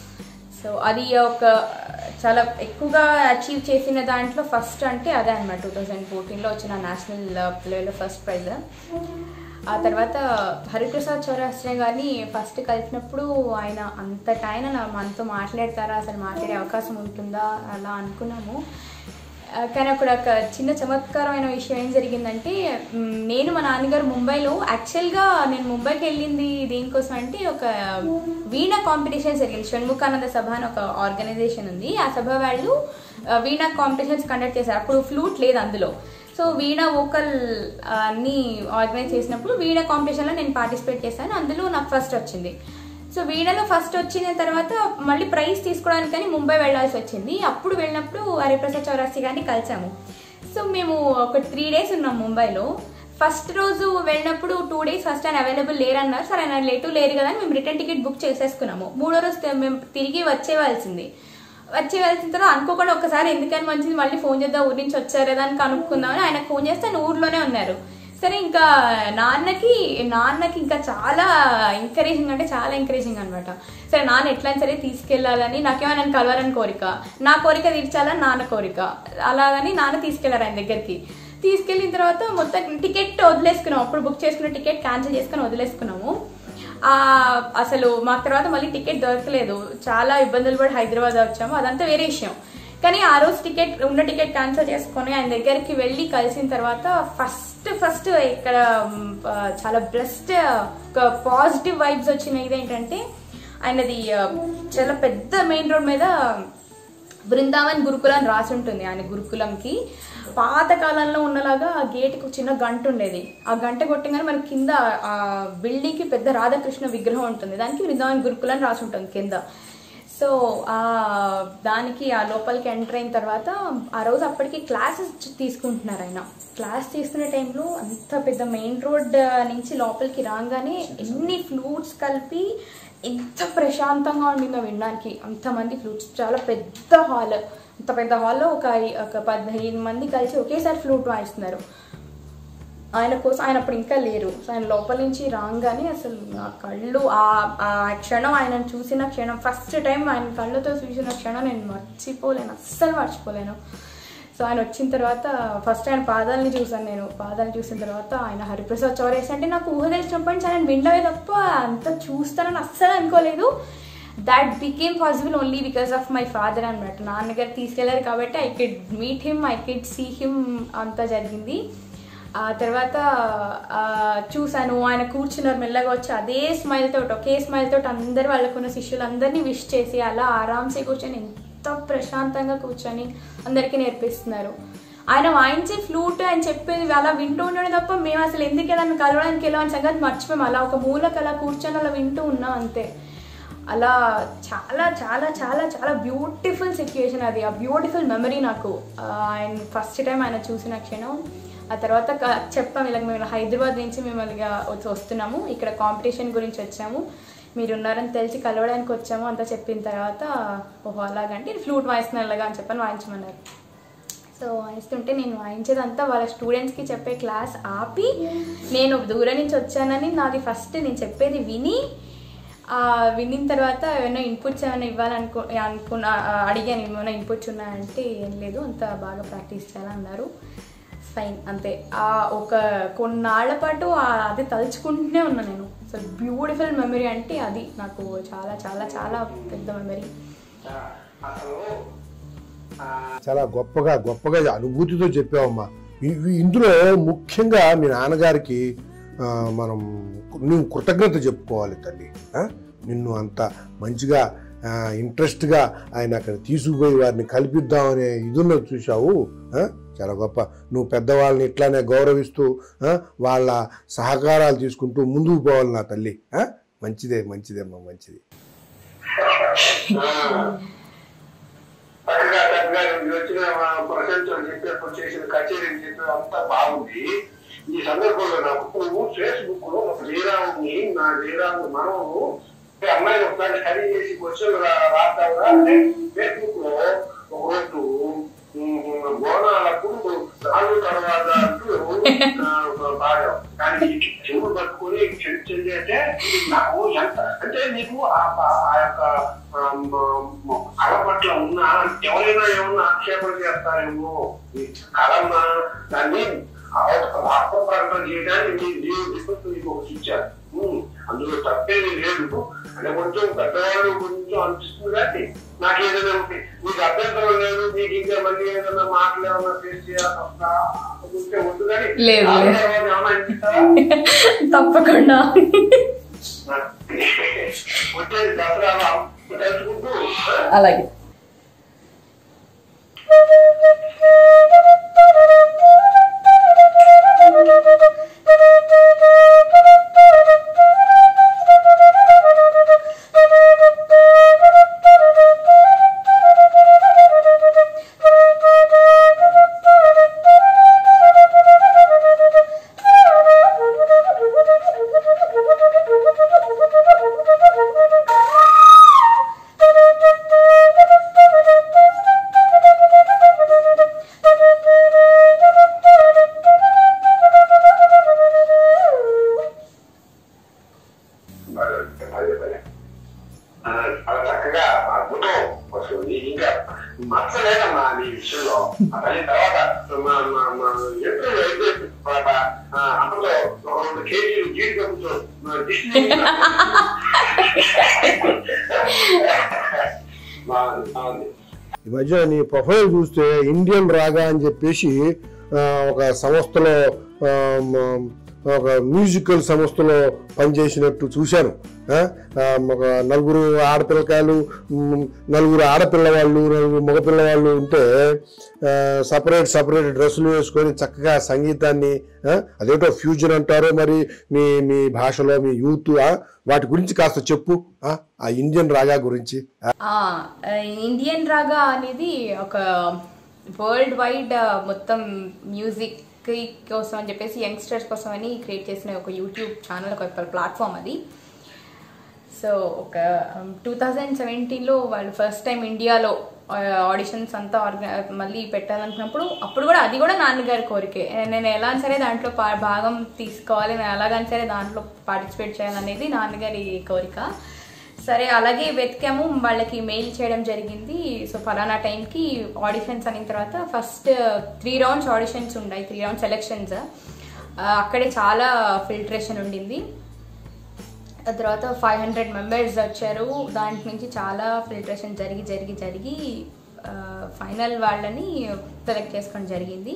సో అది ఒక చాలా ఎక్కువగా అచీవ్ చేసిన దాంట్లో ఫస్ట్ అంటే అదే అనమాట టూ థౌజండ్ ఫోర్టీన్లో వచ్చిన నేషనల్ లెవెల్లో ఫస్ట్ ప్రైజ్ ఆ తర్వాత హరిప్రసాద్ చౌరాస్ట్రే గారిని ఫస్ట్ కలిసినప్పుడు ఆయన అంతటా ఆయన నా- మనతో మాట్లాడతారా అసలు మాట్లాడే అవకాశం ఉంటుందా అలా అనుకున్నాము ఆ, కానీ అక్కడ ఒక చిన్న చమత్కారమైన విషయం ఏం జరిగిందంటే మ్, నేను మా నాన్నగారు ముంబైలో యాక్చువల్గా నేను ముంబైకి వెళ్ళింది దేనికోసం అంటే ఒక వీణా కాంపిటీషన్ జరిగింది షణ్ముఖానంద సభ అని ఒక ఆర్గనైజేషన్ ఉంది ఆ సభ వాళ్ళు ఆ, వీణా కాంపిటీషన్స్ కండక్ట్ చేశారు అప్పుడు ఫ్లూట్ లేదు అందులో సో వీణా వోకల్ అన్ని ఆర్గనైజ్ చేసినప్పుడు వీణా కాంపిటీషన్లో నేను పార్టిసిపేట్ చేశాను అందులో నాకు ఫస్ట్ వచ్చింది సో వీణలో ఫస్ట్ వచ్చిన తర్వాత మళ్ళీ ప్రైజ్ తీసుకోవడానికని ముంబై వెళ్ళాల్సి వచ్చింది అప్పుడు వెళ్ళినప్పుడు హరిప్రసాద్ చౌరాసి గారిని కలిసాము సో మేము ఒక త్రీ డేస్ ఉన్నాం ముంబైలో ఫస్ట్ రోజు వెళ్ళినప్పుడు టూ డేస్ ఫస్ట్ ఆయన అవైలబుల్ లేరన్నారు సరే ఆయన లేటు లేరు కదా అని మేము రిటర్న్ టికెట్ బుక్ చేసేసుకున్నాము మూడో రోజు తే- మేము తిరిగి వచ్చేవాల్సింది వచ్చేవలసిన తర్వాత అనుకోకుండా ఒకసారి ఎందుకని మంచిది మళ్ళీ ఫోన్ చేద్దాం ఊరి నుంచి వచ్చారు కదా అని కనుక్కుందామని ఆయనకు ఫోన్ చేస్తే ఆయన ఊర్లోనే ఉన్నారు సరే ఇంకా నాన్నకి నాన్నకి ఇంకా చాలా ఎంకరేజింగ్ అంటే చాలా ఎంకరేజింగ్ అనమాట సరే నాన్న ఎట్లయినా సరే తీసుకెళ్ళాలని నాకేమో నన్ను కలవాలని కోరిక నా కోరిక తీర్చాలని నాన్న కోరిక అలాగని నాన్న తీసుకెళ్లారు ఆయన దగ్గరికి తీసుకెళ్ళిన తర్వాత మొత్తం టికెట్ వదిలేసుకున్నాం అప్పుడు బుక్ చేసుకున్న టికెట్ క్యాన్సిల్ చేసుకుని వదిలేసుకున్నాము ఆ, అసలు మాకు తర్వాత మళ్ళీ టికెట్ దొరకలేదు చాలా ఇబ్బందులు పడి హైదరాబాద్ వచ్చాము అదంతా వేరే విషయం కానీ ఆ రోజు టికెట్ ఉన్న టికెట్ క్యాన్సిల్ చేసుకొని ఆయన దగ్గరికి వెళ్ళి కలిసిన తర్వాత ఫస్ట్ ఫస్ట్ ఇక్కడ మ్, ఆ, చాలా బ్రెస్ట్ ఒక పాజిటివ్ వైబ్స్ వచ్చిన ఇదేంటంటే ఆయనది ఆ, చాలా పెద్ద మెయిన్ రోడ్ మీద బృందావన్ గురుకులం అని రాసి ఉంటుంది ఆయన గురుకులంకి పాత కాలంలో ఉన్నలాగా ఆ గేట్కి ఒక చిన్న గంట ఉండేది ఆ గంట కొట్టగానే మనకి కింద ఆ బిల్డింగ్కి పెద్ద రాధాకృష్ణ విగ్రహం ఉంటుంది దానికి బృందావన్ గురుకులం అని రాసి ఉంటుంది కింద సో ఆ దానికి ఆ లోపలికి ఎంటర్ అయిన తర్వాత ఆ రోజు అప్పటికి క్లాసెస్ తీసుకుంటున్నారు ఆయన క్లాస్ తీసుకునే టైంలో అంత పెద్ద మెయిన్ రోడ్ నుంచి లోపలికి రాగానే ఎన్ని ఫ్లూట్స్ కలిపి ఎంత ప్రశాంతంగా ఉండిందో వినడానికి అంతమంది ఫ్లూట్స్ చాలా పెద్ద హాల్ అంత పెద్ద హాల్లో ఒక ఐ- ఒక పదిహేను మంది కలిసి ఒకేసారి ఫ్లూట్ వాయిస్తున్నారు ఆయన కోసం ఆయన అప్పుడు ఇంకా లేరు సో ఆయన లోపల నుంచి రాగానే అసలు నా కళ్ళు ఆ ఆ క్షణం ఆయనను చూసిన క్షణం ఫస్ట్ టైం ఆయన కళ్ళతో చూసిన క్షణం నేను మర్చిపోలేను అస్సలు మర్చిపోలేను సో ఆయన వచ్చిన తర్వాత ఫస్ట్ ఆయన పాదాలని చూసాను నేను పాదాలు చూసిన తర్వాత ఆయన హరిప్రసాద్ చౌరేసి అంటే నాకు ఊహ తెలిసినప్పటి నుంచి ఆయన వినడమే తప్ప అంత చూస్తానని అస్సలు అనుకోలేదు that became possible only because of my father అనమాట నాన్నగారు తీసుకెళ్లారు కాబట్టి I could meet him I could see him అంతా జరిగింది ఆ తర్వాత ఆ, చూశాను ఆయన కూర్చున్నారు మెల్లగా వచ్చి అదే స్మైల్ తోటి ఒకే స్మైల్ తోటి అందరు వాళ్ళకున్న శిష్యులందరినీ విష్ చేసి అలా ఆరామ్సే కూర్చొని ఎంత ప్రశాంతంగా కూర్చొని అందరికీ నేర్పిస్తున్నారు ఆయన వాయించే ఫ్లూట్ ఆయన చెప్పేది అలా వింటూ ఉండడం తప్ప మేము అసలు ఎందుకు ఏదైనా కలవడానికి వెళ్ళాం అని సంగతి మర్చిపోయాం అలా ఒక మూలకు అలా కూర్చొని అలా వింటూ ఉన్నాం అంతే అలా చాలా చాలా చాలా చాలా బ్యూటిఫుల్ సిచ్యుయేషన్ అది ఆ బ్యూటిఫుల్ మెమరీ నాకు ఆ, ఆయన ఫస్ట్ టైం ఆయన చూసిన క్షణం ఆ తర్వాత క- చెప్పాము ఇలా మేము హైదరాబాద్ నుంచి మేము ఇలాగ వచ్చి వస్తున్నాము ఇక్కడ కాంపిటీషన్ గురించి వచ్చాము మీరు ఉన్నారని తెలిసి కలవడానికి వచ్చాము అంతా చెప్పిన తర్వాత ఓహో అలాగంటే ఫ్లూట్ వాయిస్తున్నారు అలాగా అని చెప్పని వాయించమన్నారు సో వాయిస్తుంటే నేను వాయించేదంతా వాళ్ళ స్టూడెంట్స్కి చెప్పే క్లాస్ ఆపి నేను దూరం నుంచి వచ్చానని నాది ఫస్ట్ నేను చెప్పేది విని ఆ, వినిన తర్వాత ఏమైనా ఇన్పుట్స్ ఏమైనా ఇవ్వాలనుకో అనుకున్నా ఆ, అడిగాను ఏమైనా ఇన్పుట్స్ ఉన్నాయంటే ఏం లేదు అంత బాగా ప్రాక్టీస్ చేయాలన్నారు ఫైన్ అంతే ఆ ఒక కొన్నాళ్ల పాటు ఆ- అది తలుచుకుంటూనే ఉన్నా నేను సో బ్యూటిఫుల్ మెమరీ అంటే అది నాకు చాలా చాలా చాలా పెద్ద మెమరీ అసలు ఆ, చాలా గొప్పగా గొప్పగా అనుభూతితో చెప్పావమ్మా ఇ- ఇ- ఇందులో ముఖ్యంగా మీ నాన్నగారికి ఆ, మనం నువ్వు కృతజ్ఞత చెప్పుకోవాలి తల్లి ఆ? నిన్ను అంత మంచిగా ఆ, ఇంట్రెస్ట్గా ఆయన అక్కడ తీసుకుపోయి వారిని కల్పిద్దామనే ఇదున్నది చూశావు ఆ? చాలా గొప్ప నువ్వు పెద్దవాళ్ళని ఇట్లానే గౌరవిస్తూ ఆ, వాళ్ళ సహకారాలు తీసుకుంటూ ముందుకు పోవాలి నా తల్లి ఆ? మంచిదే మంచిదేమ్మా మంచిది చక్కగా చక్కగా మీరు వచ్చిన ప్రశంసలు చెప్పేప్పుడు చేసిన కచేరీలు చెప్పి అంతా బాగుంది ఈ సందర్భంలో నాకు నువ్వు ఫేస్బుక్ లో ఒక శ్రీరాముని నా శ్రీరాముడు మనము ఈ అమ్మాయిని ఒకసారి స్టడీ చేసి క్వశ్చన్ రాస్తావురా అంటే ఫేస్బుక్ లో ఒక రోజు ఉమ్, బోనాలప్పుడు నాలుగు తర్వాత అంటూ ఆ, పాడావు కానీ చెవులు పట్టుకుని చెడు చెల్లి అంటే నాకు ఎంత అంటే నీకు ఆ ప- ఆ యొక్క ఆ, మ- మ- కళ పట్ల ఉన్న ఎవరైనా ఏమన్నా ఆక్షేపణ చేస్తారేమో ఈ కళన్న దాన్ని ఆత్మ ప్రకటన చేయడానికి నీ దేవుడు దిక్కు నీకు ఒకటి ఇచ్చారు ఉమ్, అందులో తప్పేది లేదు అంటే కొంచెం పెద్దవాళ్ళు కొంచెం అనిపిస్తుంది కానీ నాకు ఏదైనా ఒకటి మీకు అభ్యంతరం లేదు మీకు ఇంకా మళ్ళీ ఏదైనా మాటలు ఏమైనా ఫేస్ చేయాల్సి వస్తా ఉంటే వద్దు కానీ లేదు, ఆ లేదు. తర్వాత ఏమైనా అనిపిస్తారా తప్పకుండా వచ్చేది దసరా తెలుసుకుంటూ అలాగే భలే భలే ఆ, చాలా చక్కగా అద్భుతం అసలు నీ ఇంకా మచ్చలేదమ్మా నీ విషయంలో ఆ తల్లి తర్వాత మా మా మా ఎప్పుడు అయితే తర్వాత ఆ, అమ్మతో ఒక రెండు కేజీలు జీడిపప్పుతో దిష్టి బాగుంది బాగుంది ఈ మధ్య నీ ప్రొఫైల్ చూస్తే ఇండియన్ రాగా అని చెప్పేసి ఆ, ఒక సంస్థలో ఆ, మ- ఒక మ్యూజికల్ సంస్థలో పనిచేసినట్టు చూశాను ఆ, ఆ, ఒక నలుగురు ఆడపిల్లకాయలు మ్, నలుగురు ఆడపిల్లవాళ్ళు నలుగురు మగపిల్లవాళ్ళు ఉంటే సపరేట్ సపరేట్ డ్రెస్సులు వేసుకొని చక్కగా సంగీతాన్ని ఆ, అదేంటో ఫ్యూజన్ అంటారో మరి మీ మీ భాషలో మీ యూత్ ఆ, వాటి గురించి కాస్త చెప్పు ఆ, ఆ ఇండియన్ రాగా గురించి ఆ, ఆ, ఇండియన్ రాగా అనేది ఒక వరల్డ్ వైడ్ మొత్తం మ్యూజిక్ కోసం అని చెప్పేసి యంగ్స్టర్స్ కోసం అని క్రియేట్ చేసిన ఒక యూట్యూబ్ ఛానల్ ఒక ప్లాట్ఫామ్ అది సో ఒక టూ థౌజండ్ సెవెంటీన్లో వాళ్ళు ఫస్ట్ టైం ఇండియాలో ఆడిషన్స్ అంతా ఆర్గ మళ్ళీ పెట్టాలనుకున్నప్పుడు అప్పుడు కూడా అది కూడా నాన్నగారి కోరికే నేను ఎలా సరే దాంట్లో పా భాగం తీసుకోవాలి నేను ఎలాగని సరే దాంట్లో పార్టిసిపేట్ చేయాలనేది నాన్నగారి కోరిక సరే అలాగే వెతికాము వాళ్ళకి మెయిల్ చేయడం జరిగింది సో ఫలానా టైంకి ఆడిషన్స్ అయిన తర్వాత ఫస్ట్ త్రీ రౌండ్స్ ఆడిషన్స్ ఉన్నాయి త్రీ రౌండ్స్ సెలెక్షన్స్ అక్కడే చాలా ఫిల్టరేషన్ ఉండింది ఆ తర్వాత ఫైవ్ హండ్రెడ్ మెంబర్స్ వచ్చారు దాంట్ నుంచి చాలా ఫిల్టరేషన్ జరిగి జరిగి జరిగి ఫైనల్ వాళ్ళని సెలెక్ట్ చేసుకోవడం జరిగింది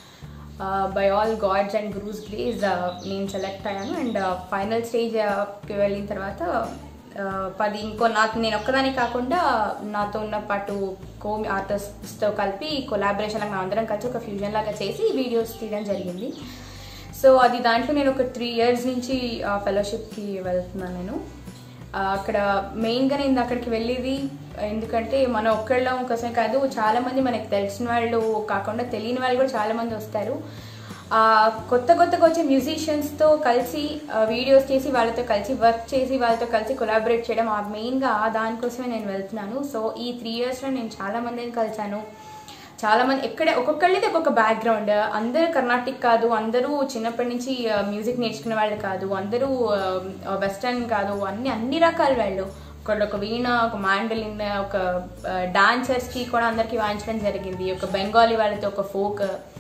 by all gods and gurus grace నేను సెలెక్ట్ అయ్యాను అండ్ ఫైనల్ స్టేజ్కి వెళ్ళిన తర్వాత ఆ, పది ఇంకో నాకు నేను ఒక్కదాని కాకుండా నాతో ఉన్న పాటు కో ఆర్టిస్ట్తో కలిపి కొలాబరేషన్ లాగా అందరం కలిసి ఒక ఫ్యూజన్ లాగా చేసి వీడియోస్ తీయడం జరిగింది సో అది దాంట్లో నేను ఒక త్రీ ఇయర్స్ నుంచి ఆ ఫెలోషిప్కి వెళ్తున్నాను నేను ఆ, అక్కడ మెయిన్గా నేను అక్కడికి వెళ్ళేది ఎందుకంటే మన ఒక్కళ్ళం కోసమే కాదు చాలామంది మనకి తెలిసిన వాళ్ళు కాకుండా తెలియని వాళ్ళు కూడా చాలామంది వస్తారు ఆ, కొత్త కొత్తగా వచ్చే మ్యూజిషియన్స్తో కలిసి వీడియోస్ చేసి వాళ్ళతో కలిసి వర్క్ చేసి వాళ్ళతో కలిసి కొలాబరేట్ చేయడం ఆ మెయిన్గా ఆ దానికోసమే నేను వెళ్తున్నాను సో ఈ త్రీ ఇయర్స్లో నేను చాలా మందిని కలిశాను చాలా మంది ఎక్కడ ఒక్కొక్కళ్ళది ఒక్కొక్క బ్యాక్గ్రౌండ్ అందరూ కర్ణాటిక్ కాదు అందరూ చిన్నప్పటి నుంచి మ్యూజిక్ నేర్చుకునే వాళ్ళు కాదు అందరూ వెస్టర్న్ కాదు అన్ని అన్ని రకాల వాళ్ళు ఒకళ్ళు ఒక వీణ ఒక మాండలిన్ ఒక డాన్సర్స్కి కూడా అందరికీ వాయించడం జరిగింది ఒక బెంగాలీ వాళ్ళతో ఒక ఫోక్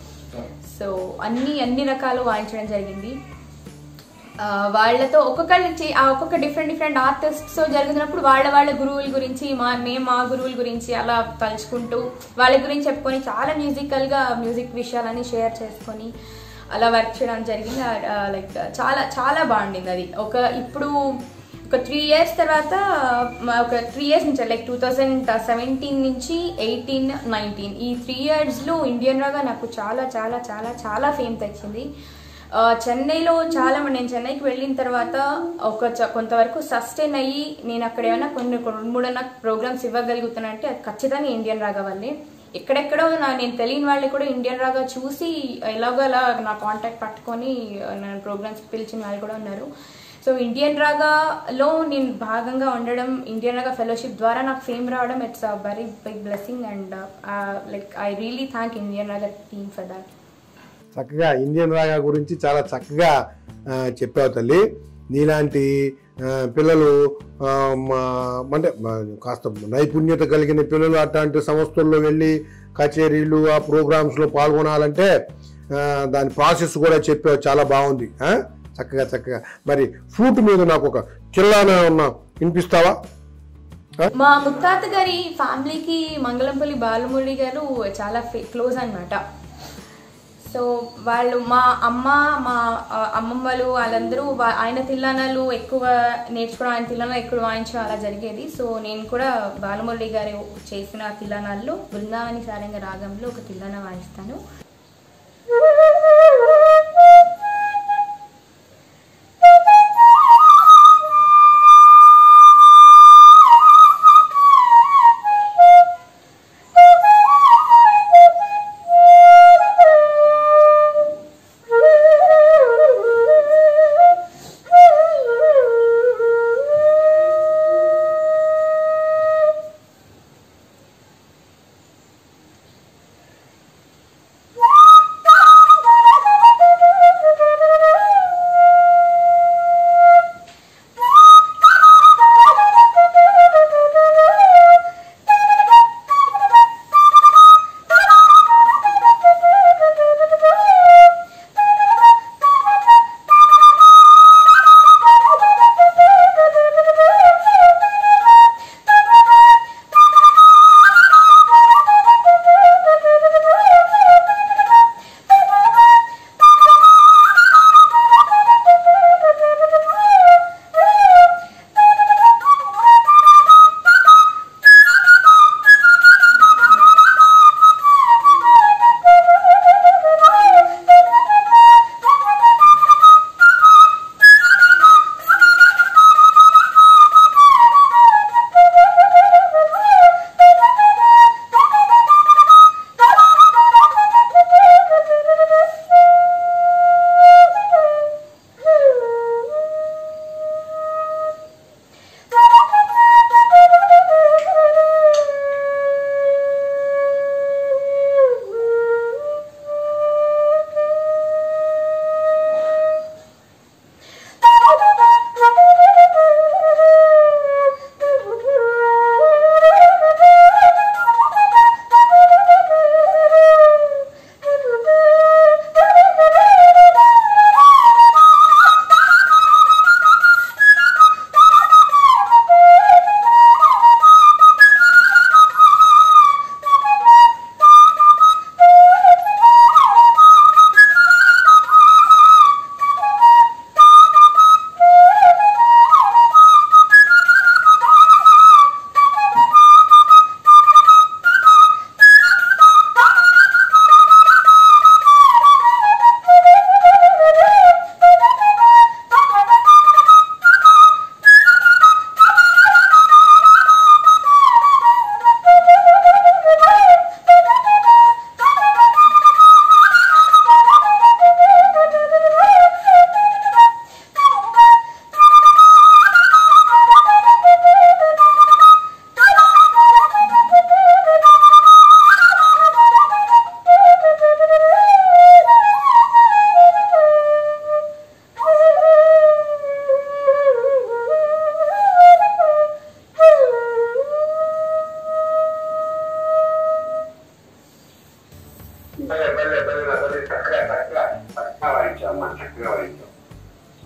సో అన్ని అన్ని రకాలు వాయించడం జరిగింది ఆ, వాళ్ళతో ఒక్కొక్కళ్ళ నుంచి ఆ ఒక్కొక్క డిఫరెంట్ డిఫరెంట్ ఆర్టిస్ట్స్ జరుగుతున్నప్పుడు వాళ్ళ వాళ్ళ గురువుల గురించి మా మేము మా గురువుల గురించి అలా తలుచుకుంటూ వాళ్ళ గురించి చెప్పుకొని చాలా మ్యూజికల్గా మ్యూజిక్ విషయాలని షేర్ చేసుకొని అలా వర్క్ చేయడం జరిగింది లైక్ చాలా చాలా బాగుండింది అది ఒక ఇప్పుడు ఒక త్రీ ఇయర్స్ తర్వాత మ- ఒక త్రీ ఇయర్స్ నుంచి లైక్ టూ థౌజండ్ సెవెంటీన్ నుంచి ఎయిటీన్ నైన్టీన్ ఈ త్రీ ఇయర్స్లో ఇండియన్ రాగా నాకు చాలా చాలా చాలా చాలా ఫేమ్ తెచ్చింది ఆ, చెన్నైలో చాలా మంది నేను చెన్నైకి వెళ్ళిన తర్వాత ఒక చ- కొంతవరకు సస్టైన్ అయ్యి నేను అక్కడ ఏమైనా కొన్ని కొన్ని మూడు నాకు ప్రోగ్రామ్స్ ఇవ్వగలుగుతానంటే అది ఖచ్చితంగా ఇండియన్ రాగా వల్లే ఎక్కడెక్కడో నా నేను తెలియని వాళ్ళు కూడా ఇండియన్ రాగా చూసి ఎలాగో అలా నా కాంటాక్ట్ పట్టుకొని నా ప్రోగ్రామ్స్ పిలిచిన వాళ్ళు కూడా ఉన్నారు సో ఇండియన్ రాగాలో నేను భాగంగా ఉండడం ఇండియన్ రాగా ఫెలోషిప్ ద్వారా నాకు ఫేమ్ రావడం it's a very big blessing and like I really thank Indian Raga team for that చక్కగా ఇండియన్ రాగా గురించి చాలా చక్కగా ఆ, చెప్పావు తల్లి నీలాంటి ఆ, పిల్లలు ఆ, మా- అంటే మా- కాస్త నైపుణ్యత కలిగిన పిల్లలు అట్లాంటి సంస్థల్లో వెళ్ళి కచేరీలు ఆ ప్రోగ్రామ్స్లో పాల్గొనాలంటే ఆ, దాని ప్రాసెస్ కూడా చెప్పావు చాలా బాగుంది ఆ? చక్కగా చక్కగా మరి ఫ్రూట్ మీద నాకు ఒక కిల్లాన ఉన్న వినిపిస్తావా మా ముత్తాత గారి ఫ్యామిలీకి మంగళంపల్లి బాలమురళి గారు చాలా క్లోజ్ అన్నమాట సో వాళ్ళు మా అమ్మ మా ఆ, అమ్మమ్మలు వాళ్ళందరూ వా- ఆయన తిల్లానాలు ఎక్కువ నేర్చుకోవడం ఆయన తిల్లానాలు ఎక్కువ వాయించడం అలా జరిగేది సో నేను కూడా బాలమురళి గారు చేసిన తిల్లానాల్లో బృందావని సారంగ రాగంలో ఒక తిల్లాన వాయిస్తాను Thank you.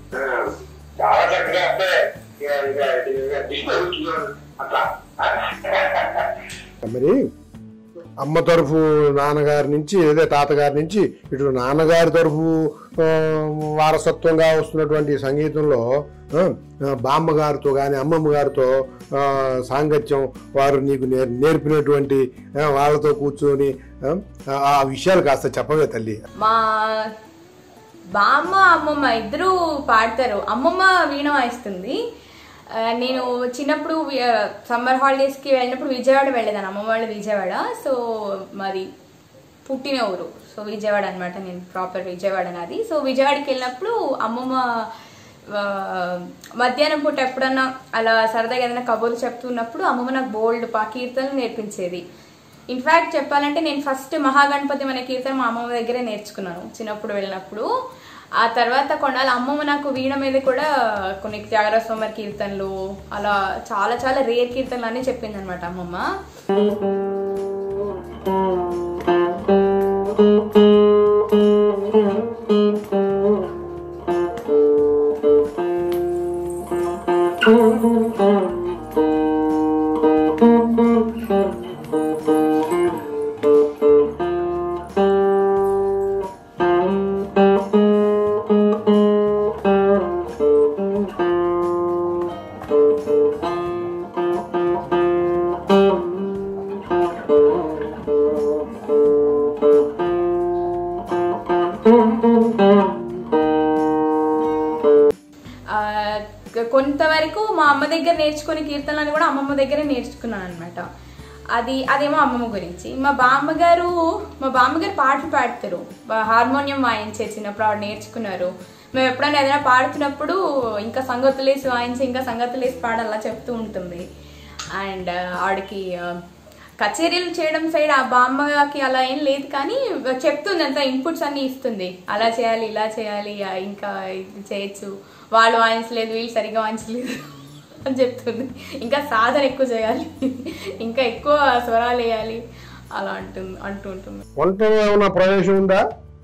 ఆ, చాలా చక్కగా అంటే ఇక ఇక ఇక దిష్టి అట్లా మరి అమ్మ తరఫు నాన్నగారి నుంచి అదే తాతగారి నుంచి ఇటు నాన్నగారి తరఫు ఆ, వారసత్వంగా వస్తున్నటువంటి సంగీతంలో ఆ, ఆ, బామ్మ గారితో కానీ అమ్మమ్మ గారితో ఆ, సాంగత్యం వారు నీకు నేర్ నేర్పినటువంటి ఆ, వాళ్ళతో కూర్చొని ఆ, ఆ విషయాలు కాస్త చెప్పవే తల్లి మా బామ్మ అమ్మమ్మ ఇద్దరు పాడతారు అమ్మమ్మ వీణ వాయిస్తుంది ఆ, నేను చిన్నప్పుడు సమ్మర్ హాలిడేస్కి వెళ్ళినప్పుడు విజయవాడ వెళ్ళేదాన్ని అమ్మమ్మ వాళ్ళు విజయవాడ సో మరి పుట్టిన ఊరు సో విజయవాడ అనమాట నేను ప్రాపర్ విజయవాడ నాది సో విజయవాడకి వెళ్ళినప్పుడు అమ్మమ్మ ఆ, మధ్యాహ్నం పూట ఎప్పుడన్నా అలా సరదాగా ఏదైనా కబుర్లు చెప్తున్నప్పుడు అమ్మమ్మ నాకు బోల్డ్ పా కీర్తనలు నేర్పించేది ఇన్ఫాక్ట్ చెప్పాలంటే నేను ఫస్ట్ మహాగణపతి అనే కీర్తన మా అమ్మమ్మ దగ్గరే నేర్చుకున్నాను చిన్నప్పుడు వెళ్ళినప్పుడు ఆ తర్వాత కొన్నాళ్ళు అమ్మమ్మ నాకు వీణ మీద కూడా కొన్ని త్యాగరాజ స్వామి కీర్తనలు అలా చాలా చాలా రేర్ కీర్తనలు అన్నీ చెప్పింది అనమాట అమ్మమ్మ ఆ, కొ- కొంతవరకు మా అమ్మ దగ్గర నేర్చుకునే కీర్తనలను కూడా అమ్మమ్మ దగ్గరే నేర్చుకున్నాను అనమాట అది అదేమో అమ్మమ్మ గురించి మా బామ్మగారు మా బామ్మగారు పాటలు పాడతారు బా- హార్మోనియం వాయించే చిన్నప్పుడు ఆవిడ నేర్చుకున్నారు మేము ఎప్పుడైనా ఏదైనా పాడుతున్నప్పుడు ఇంకా సంగతులేసి వాయించి ఇంకా సంగతులేసి పాడాలా చెప్తూ ఉంటుంది అండ్ ఆవిడకి ఆ, కచేరీలు చేయడం సైడ్ ఆ బామ్మకి అలా ఏం లేదు కానీ చెప్తుంది అంత ఇన్పుట్స్ అన్ని ఇస్తుంది అలా చేయాలి ఇలా చేయాలి ఆ, ఇంకా ఇది చేయొచ్చు వాళ్ళు వాయించలేదు వీళ్ళు సరిగా వాయించలేదు అని చెప్తుంది ఇంకా సాధన ఎక్కువ చేయాలి ఇంకా ఎక్కువ స్వరాలు వేయాలి అలా అంటుంది అంటూ ఉంటుంది వంటలో ఏమైనా ప్రవేశం ఉందా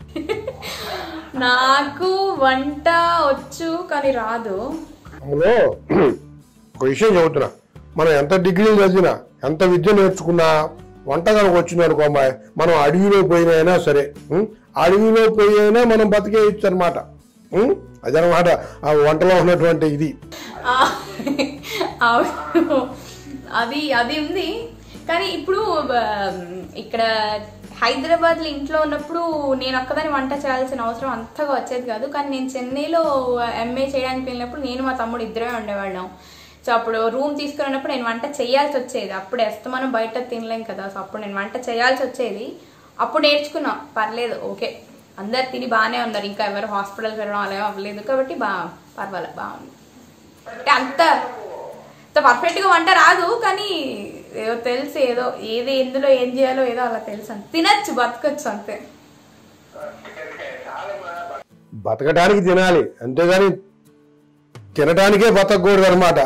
నాకు వంట వచ్చు కానీ రాదు అందులో ఒక విషయం చెబుతున్నా మనం ఎంత డిగ్రీలు చదివినా ఎంత విద్య నేర్చుకున్నా వంట కనుక వచ్చింది అనుకో అమ్మాయి మనం అడవిలో పోయినైనా సరే ఉం? అడవిలో పోయి అయినా మనం బతికేయచ్చు అనమాట అదనమాట ఆ వంటలో ఉన్నటువంటి ఇది ఆ, అవును అది అది ఉంది కానీ ఇప్పుడు ఆ, ఇక్కడ హైదరాబాద్ లో ఇంట్లో ఉన్నప్పుడు నేను ఒక్కదాని వంట చేయాల్సిన అవసరం అంతగా వచ్చేది కాదు కానీ నేను చెన్నైలో ఎంఏ చేయడానికి వెళ్ళినప్పుడు నేను మా తమ్ముడు ఇద్దరే ఉండేవాళ్ళం సో అప్పుడు రూమ్ తీసుకున్నప్పుడు నేను వంట చేయాల్సి వచ్చేది అప్పుడు ఎస్త మనం బయట తినలేం కదా సో అప్పుడు నేను వంట చేయాల్సి వచ్చేది అప్పుడు నేర్చుకున్నా పర్లేదు ఓకే అందరు తిని బాగానే ఉన్నారు ఇంకా ఎవరు హాస్పిటల్కి వెళ్ళడం అలా ఏం అవ్వలేదు కాబట్టి బా పర్వాలేదు బాగుంది అంటే అంత అంత పర్ఫెక్ట్ గా వంట రాదు కానీ ఏదో తెలుసు ఏదో ఏది ఎందులో ఏం చేయాలో ఏదో అలా తెలుసు అంతే తినచ్చు బతకొచ్చు అంతే బతకడానికి తినాలి అంతేగాని తినడానికే బతకూడదు అనమాట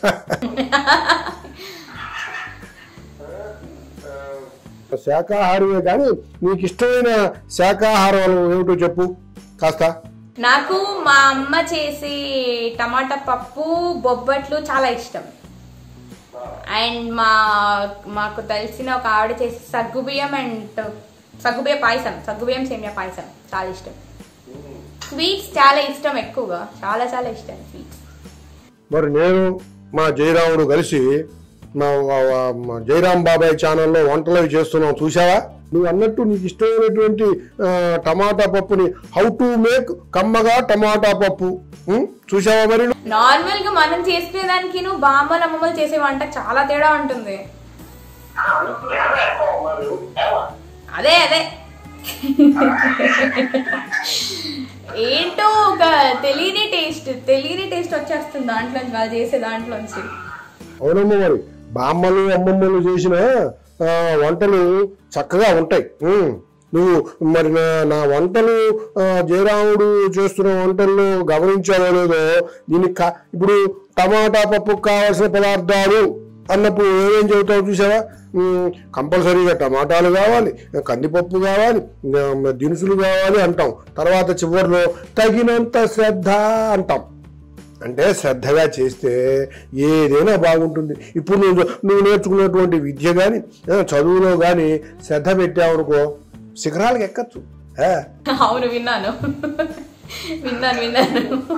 శాకాహారమే కానీ నీకు ఇష్టమైన శాకాహారాలు ఏమిటో చెప్పు కాస్త నాకు మా అమ్మ చేసే టమాటా పప్పు బొబ్బట్లు చాలా ఇష్టం అండ్ మా మాకు తెలిసిన ఒక ఆవిడ చేసే సగ్గుబియ్యం అండ్ సగ్గుబియ్య పాయసం సగ్గుబియ్యం సేమియా పాయసం చాలా ఇష్టం స్వీట్స్ చాలా ఇష్టం ఎక్కువగా చాలా చాలా ఇష్టం స్వీట్స్ మరి నేను మా జయరాముడు కలిసి మా వా- వా- మా జయరాం బాబాయ్ ఛానల్లో వంటలు అవి చేస్తున్నాం చూసావా నువ్వు అన్నట్టు నీకు ఇష్టమైనటువంటి ఆ, టమాటా పప్పుని హౌ టు మేక్ కమ్మగా టమాటా పప్పు ఉం? చూసావా మరి నువ్వు? నార్మల్ గా మనం చేసుకునే దానికి నువ్వు బామ్మలు అమ్మమ్మలు చేసే వంట చాలా తేడా ఉంటుంది అదే అదే ఏంటో ఒక తెలియని టేస్ట్ తెలియని టేస్ట్ వచ్చేస్తుంది దాంట్లోంచి వాళ్ళు చేసే దాంట్లోంచి అవునమ్మ మరి బామ్మలు అమ్మమ్మలు చేసిన ఆ, వంటలు చక్కగా ఉంటాయి ఉం. నువ్వు మరి నా నా వంటలు ఆ, జయరాముడు చేస్తున్న వంటల్లో గమనించావో లేదో దీనికి కా- ఇప్పుడు టమాటా పప్పుకు కావాల్సిన పదార్థాలు అన్నప్పుడు ఏమేం చెబుతావు చూసావా ఉం, కంపల్సరీగా టమాటాలు కావాలి కందిపప్పు కావాలి ఆ, దినుసులు కావాలి అంటాం తర్వాత చివరిలో తగినంత శ్రద్ధ అంటాం అంటే శ్రద్ధగా చేస్తే ఏదైనా బాగుంటుంది ఇప్పుడు నువ్వు నువ్వు నేర్చుకున్నటువంటి విద్య కానీ చదువులో కానీ శ్రద్ధ పెట్టావనుకో శిఖరాలకు ఎక్కచ్చు ఆ, అవును విన్నాను విన్నాను విన్నాను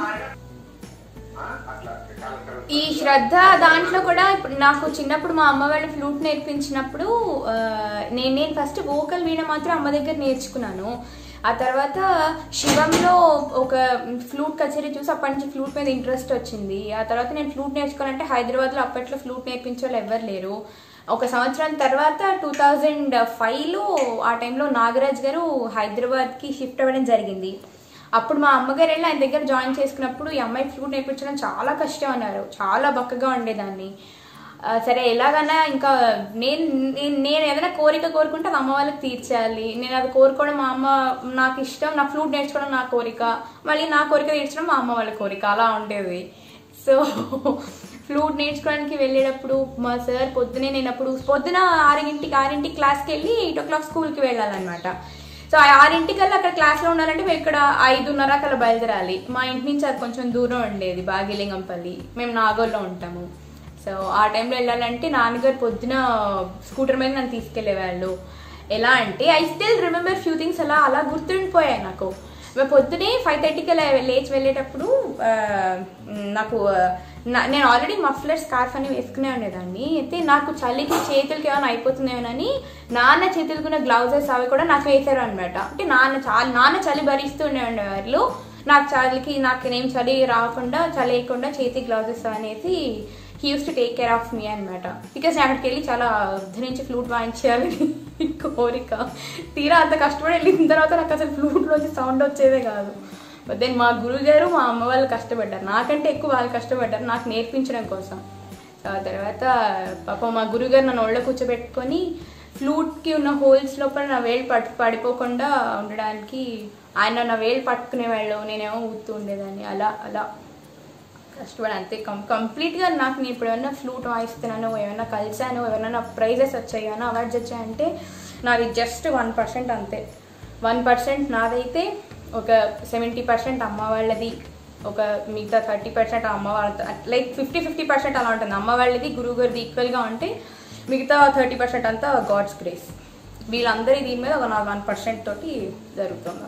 అట్లా చాలా చాలా ఈ శ్రద్ధ దాంట్లో కూడా ఇప్పుడు నాకు చిన్నప్పుడు మా అమ్మ వాళ్ళు ఫ్లూట్ నేర్పించినప్పుడు ఆ, నేను నేను ఫస్ట్ వోకల్ వీణ మాత్రం అమ్మ దగ్గర నేర్చుకున్నాను ఆ తర్వాత శివంలో ఒక ఫ్లూట్ కచేరీ చూసి అప్పటి నుంచి ఫ్లూట్ మీద ఇంట్రెస్ట్ వచ్చింది ఆ తర్వాత నేను ఫ్లూట్ నేర్చుకోవాలంటే హైదరాబాద్లో అప్పట్లో ఫ్లూట్ నేర్పించే వాళ్ళు ఎవ్వరు లేరు ఒక సంవత్సరం తర్వాత టూ థౌజండ్ ఫైవ్లో ఆ టైంలో నాగరాజ్ గారు హైదరాబాద్కి షిఫ్ట్ అవ్వడం జరిగింది అప్పుడు మా అమ్మగారు వెళ్ళి ఆయన దగ్గర జాయిన్ చేసుకున్నప్పుడు ఈ అమ్మాయి ఫ్లూట్ నేర్పించడం చాలా కష్టం అన్నారు చాలా బక్కగా ఉండేదాన్ని ఆ, సరే ఎలాగన్నా ఇంకా నేను నేను నేను ఏదైనా కోరిక కోరుకుంటే అది అమ్మ వాళ్ళకి తీర్చాలి నేను అది కోరుకోవడం మా అమ్మ నాకు ఇష్టం నా ఫ్లూట్ నేర్చుకోవడం నా కోరిక మళ్ళీ నా కోరిక తీర్చడం మా అమ్మ వాళ్ళ కోరిక అలా ఉండేది సో ఫ్లూట్ నేర్చుకోవడానికి వెళ్ళేటప్పుడు మా సార్ పొద్దునే నేను అప్పుడు పొద్దున ఆరింటికి ఆరింటికి క్లాస్కి వెళ్ళి ఎయిట్ ఓ క్లాక్ స్కూల్కి వెళ్ళాలన్నమాట సో ఆ ఆరింటికల్లా అక్కడ క్లాస్లో ఉండాలంటే మేము ఇక్కడ ఐదున్నర కల్లా బయలుదేరాలి మా ఇంటి నుంచి అది కొంచెం దూరం ఉండేది బాగిలింగంపల్లి మేము నాగోల్లో ఉంటాము సో ఆ టైంలో వెళ్ళాలంటే నాన్నగారు పొద్దున స్కూటర్ మీద నన్ను తీసుకెళ్లేవాళ్ళు ఎలా అంటే I still remember few things అలా అలా గుర్తుండిపోయాయి నాకు మేము పొద్దునే ఫైవ్ థర్టీకి అలా లేచి వెళ్ళేటప్పుడు ఆ, నాకు ఆ, నా- నేను ఆల్రెడీ మఫ్లర్ స్కార్ఫ్ అని వేసుకునే ఉండేదాన్ని అయితే నాకు చలికి చేతులకి ఏమైనా అయిపోతుందేమోనని నాన్న చేతులకు ఉన్న గ్లౌజెస్ అవి కూడా నాకు వేసారు అనమాట అంటే నాన్న చాలా నాన్న చలి భరిస్తూ ఉండే ఉండేవాళ్ళు నాకు చలికి నాకు ఏం చలి రాకుండా చలి వేయకుండా చేతి గ్లౌజెస్ అనేసి he use to take care of me అనమాట బికాస్ నేను అక్కడికి వెళ్ళి చాలా వృద్ధి నుంచి ఫ్లూట్ వాయించాలని కోరిక తీరా అంత కష్టపడి వెళ్ళిన తర్వాత నాకు అసలు ఫ్లూట్లోంచి సౌండ్ వచ్చేదే కాదు బట్ దెన్ మా గురువు గారు మా అమ్మ వాళ్ళు కష్టపడ్డారు నాకంటే ఎక్కువ వాళ్ళు కష్టపడ్డారు నాకు నేర్పించడం కోసం సో ఆ తర్వాత పాప మా గురువుగారు నన్ను ఒళ్ళో కూర్చోబెట్టుకొని ఫ్లూట్కి ఉన్న హోల్స్ లోపల నా వేలు పట్టు పడిపోకుండా ఉండడానికి ఆయన నా వేలు పట్టుకునేవాళ్ళు నేనేమో ఊతూ ఉండేదాన్ని అలా అలా కష్టపడి అంతే కం కంప్లీట్గా నాకు నేను ఇప్పుడు ఏమైనా ఫ్లూట్ వాయిస్తున్నాను ఏమైనా కలిసాను ఏమైనా ప్రైజెస్ వచ్చాయి ఏమైనా అవార్డ్స్ వచ్చాయంటే నాది జస్ట్ వన్ పర్సెంట్ అంతే వన్ పర్సెంట్ నాదైతే ఒక సెవెంటీ పర్సెంట్ అమ్మ వాళ్ళది ఒక మిగతా థర్టీ పర్సెంట్ అమ్మ వాళ్ళ లైక్ ఫిఫ్టీ ఫిఫ్టీ పర్సెంట్ అలా ఉంటుంది అమ్మ వాళ్ళది గురువు గారిది ఈక్వల్గా ఉంటే మిగతా థర్టీ పర్సెంట్ అంతా గాడ్స్ గ్రేస్ వీళ్ళందరి దీని మీద ఒక నా వన్ పర్సెంట్ తోటి జరుగుతుంది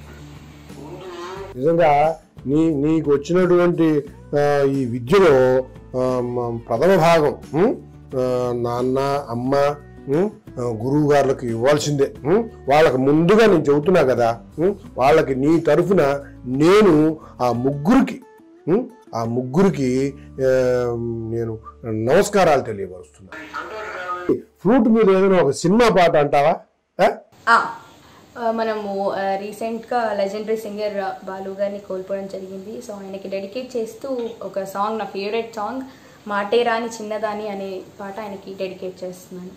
నిజంగా నీ నీకు వచ్చినటువంటి ఆ, ఈ విద్యలో ఆ, మ- ప్రథమ భాగం ఉం? ఆ, నాన్న అమ్మ ఉం? ఆ, గురువు గారులకు ఇవ్వాల్సిందే ఉం? వాళ్ళకి ముందుగా నేను చెబుతున్నా కదా ఉం? వాళ్ళకి నీ తరఫున నేను ఆ ముగ్గురికి ఉం? ఆ ముగ్గురికి ఆ, నేను నమస్కారాలు తెలియపరుస్తున్నా ఫ్లూట్ మీద ఏదైనా ఒక సినిమా పాట అంటావా ఆ? ఆ, ఆ, మనము ఆ, రీసెంట్గా లెజెండరీ సింగర్ బాలు గారిని కోల్పోవడం జరిగింది సో ఆయనకి డెడికేట్ చేస్తూ ఒక సాంగ్ నా ఫేవరెట్ సాంగ్ మాటే రాని చిన్నదాని అనే పాట ఆయనకి డెడికేట్ చేస్తున్నాను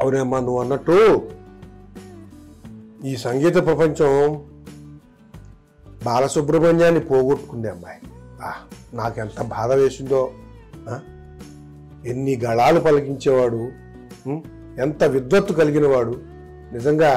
అవునమ్మా నువ్వు అన్నట్టు ఈ సంగీత ప్రపంచం బాలసుబ్రహ్మణ్యాన్ని పోగొట్టుకుంది అమ్మాయి ఆ, నాకెంత బాధ వేసిందో ఆ? ఎన్ని గళాలు పలికించేవాడు ఉం? ఎంత విద్వత్తు కలిగిన వాడు నిజంగా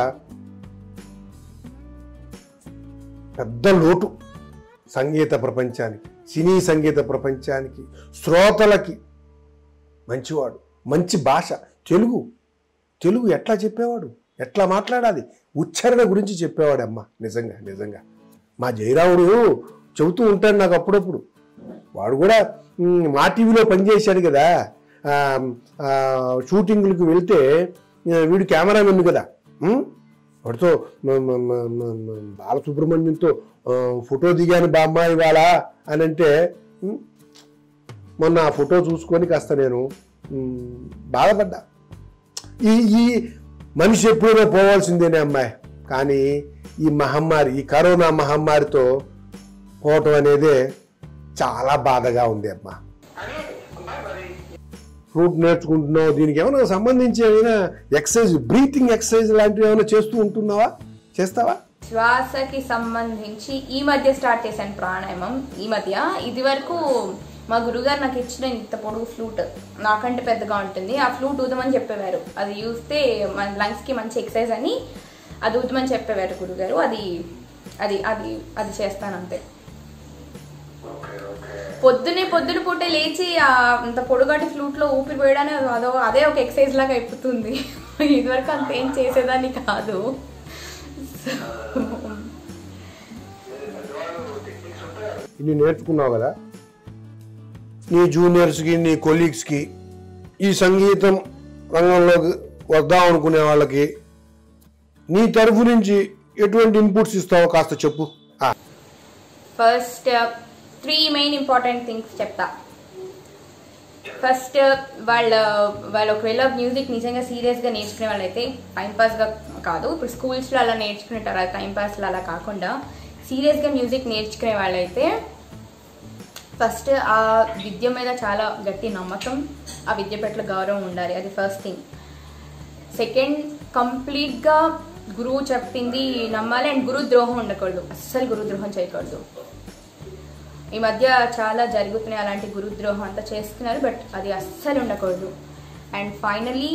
పెద్ద లోటు సంగీత ప్రపంచానికి సినీ సంగీత ప్రపంచానికి శ్రోతలకి మంచివాడు మంచి భాష తెలుగు తెలుగు ఎట్లా చెప్పేవాడు ఎట్లా మాట్లాడాలి ఉచ్చారణ గురించి చెప్పేవాడమ్మా నిజంగా నిజంగా మా జయరాముడు చెబుతూ ఉంటాడు నాకు అప్పుడప్పుడు వాడు కూడా మ్, మా టీవీలో పనిచేశాడు కదా ఆ, ఆ, షూటింగ్లకు వెళ్తే ఆ, వీడు కెమెరామెన్ కదా మ్? వాడితో మ- మ- మ- మ- మ- బాలసుబ్రహ్మణ్యంతో ఆ, ఫోటో దిగాను బామ్మ ఇవాళ అని అంటే మ్, మొన్న ఆ ఫోటో చూసుకొని కాస్త నేను మ్, బాధపడ్డా ఈ ఈ మనిషి ఎప్పుడైనా పోవాల్సిందేనే అమ్మాయి కానీ ఈ మహమ్మారి ఈ కరోనా మహమ్మారితో పోవటం అనేదే చాలా బాధగా ఉంది అమ్మా అని అమ్మాయి మరి ఫ్రూట్ నేర్చుకుంటున్నావు దీనికి ఏమైనా సంబంధించి ఏమైనా ఎక్సర్సైజ్ బ్రీతింగ్ ఎక్సర్సైజ్ లాంటివి ఏమైనా చేస్తూ ఉంటున్నావా చేస్తావా శ్వాసకి సంబంధించి ఈ మధ్య స్టార్ట్ చేశాను ప్రాణాయామం ఈ మధ్య ఇది వరకు మా గురుగారు నాకు ఇచ్చిన ఇంత పొడుగు ఫ్లూట్ నాకంటే పెద్దగా ఉంటుంది ఆ ఫ్లూట్ ఊదమని చెప్పేవారు అది చూస్తే మన లంగ్స్కి మంచి ఎక్సర్సైజ్ అని అది ఊదమని చెప్పేవారు గురుగారు అది అది అది అది చేస్తాను అంతే ఓకే ఓకే పొద్దునే పొద్దున పూటే లేచి ఆ అంత పొడుగాటి ఫ్లూట్ లో ఊపిరి పోయడానే అదో అదే ఒక ఎక్సర్సైజ్ లాగా అయిపోతుంది ఇదివరకు అంత ఏం చేసేదాన్ని కాదు పెద్దవాళ్ళు టెక్నిక్స్ ఉంటాయి ఇన్ని నేర్చుకున్నావు కదా నీ జూనియర్స్కి నీ కొలీగ్స్కి ఈ సంగీతం రంగంలోకి వద్దాం అనుకునే వాళ్ళకి నీ తరఫు నుంచి ఎటువంటి ఇన్పుట్స్ ఇస్తావో కాస్త చెప్పు ఆ, first three main important things చెప్తా ఫస్ట్ వాళ్ళ వాళ్ళు ఒకవేళ మ్యూజిక్ నిజంగా సీరియస్గా నేర్చుకునే వాళ్ళైతే టైంపాస్గా కాదు ఇప్పుడు స్కూల్స్లో అలా నేర్చుకునేటారు టైంపాస్లో అలా కాకుండా సీరియస్గా మ్యూజిక్ నేర్చుకునే వాళ్ళైతే ఫస్ట్ ఆ విద్య మీద చాలా గట్టి నమ్మకం ఆ విద్య పట్ల గౌరవం ఉండాలి అది ఫస్ట్ థింగ్ సెకండ్ కంప్లీట్గా గురువు చెప్పింది నమ్మాలి అండ్ గురు ద్రోహం ఉండకూడదు అస్సలు గురు ద్రోహం చేయకూడదు ఈ మధ్య చాలా జరుగుతున్నాయి అలాంటి గురుద్రోహం అంతా చేస్తున్నారు బట్ అది అస్సలు ఉండకూడదు అండ్ ఫైనలీ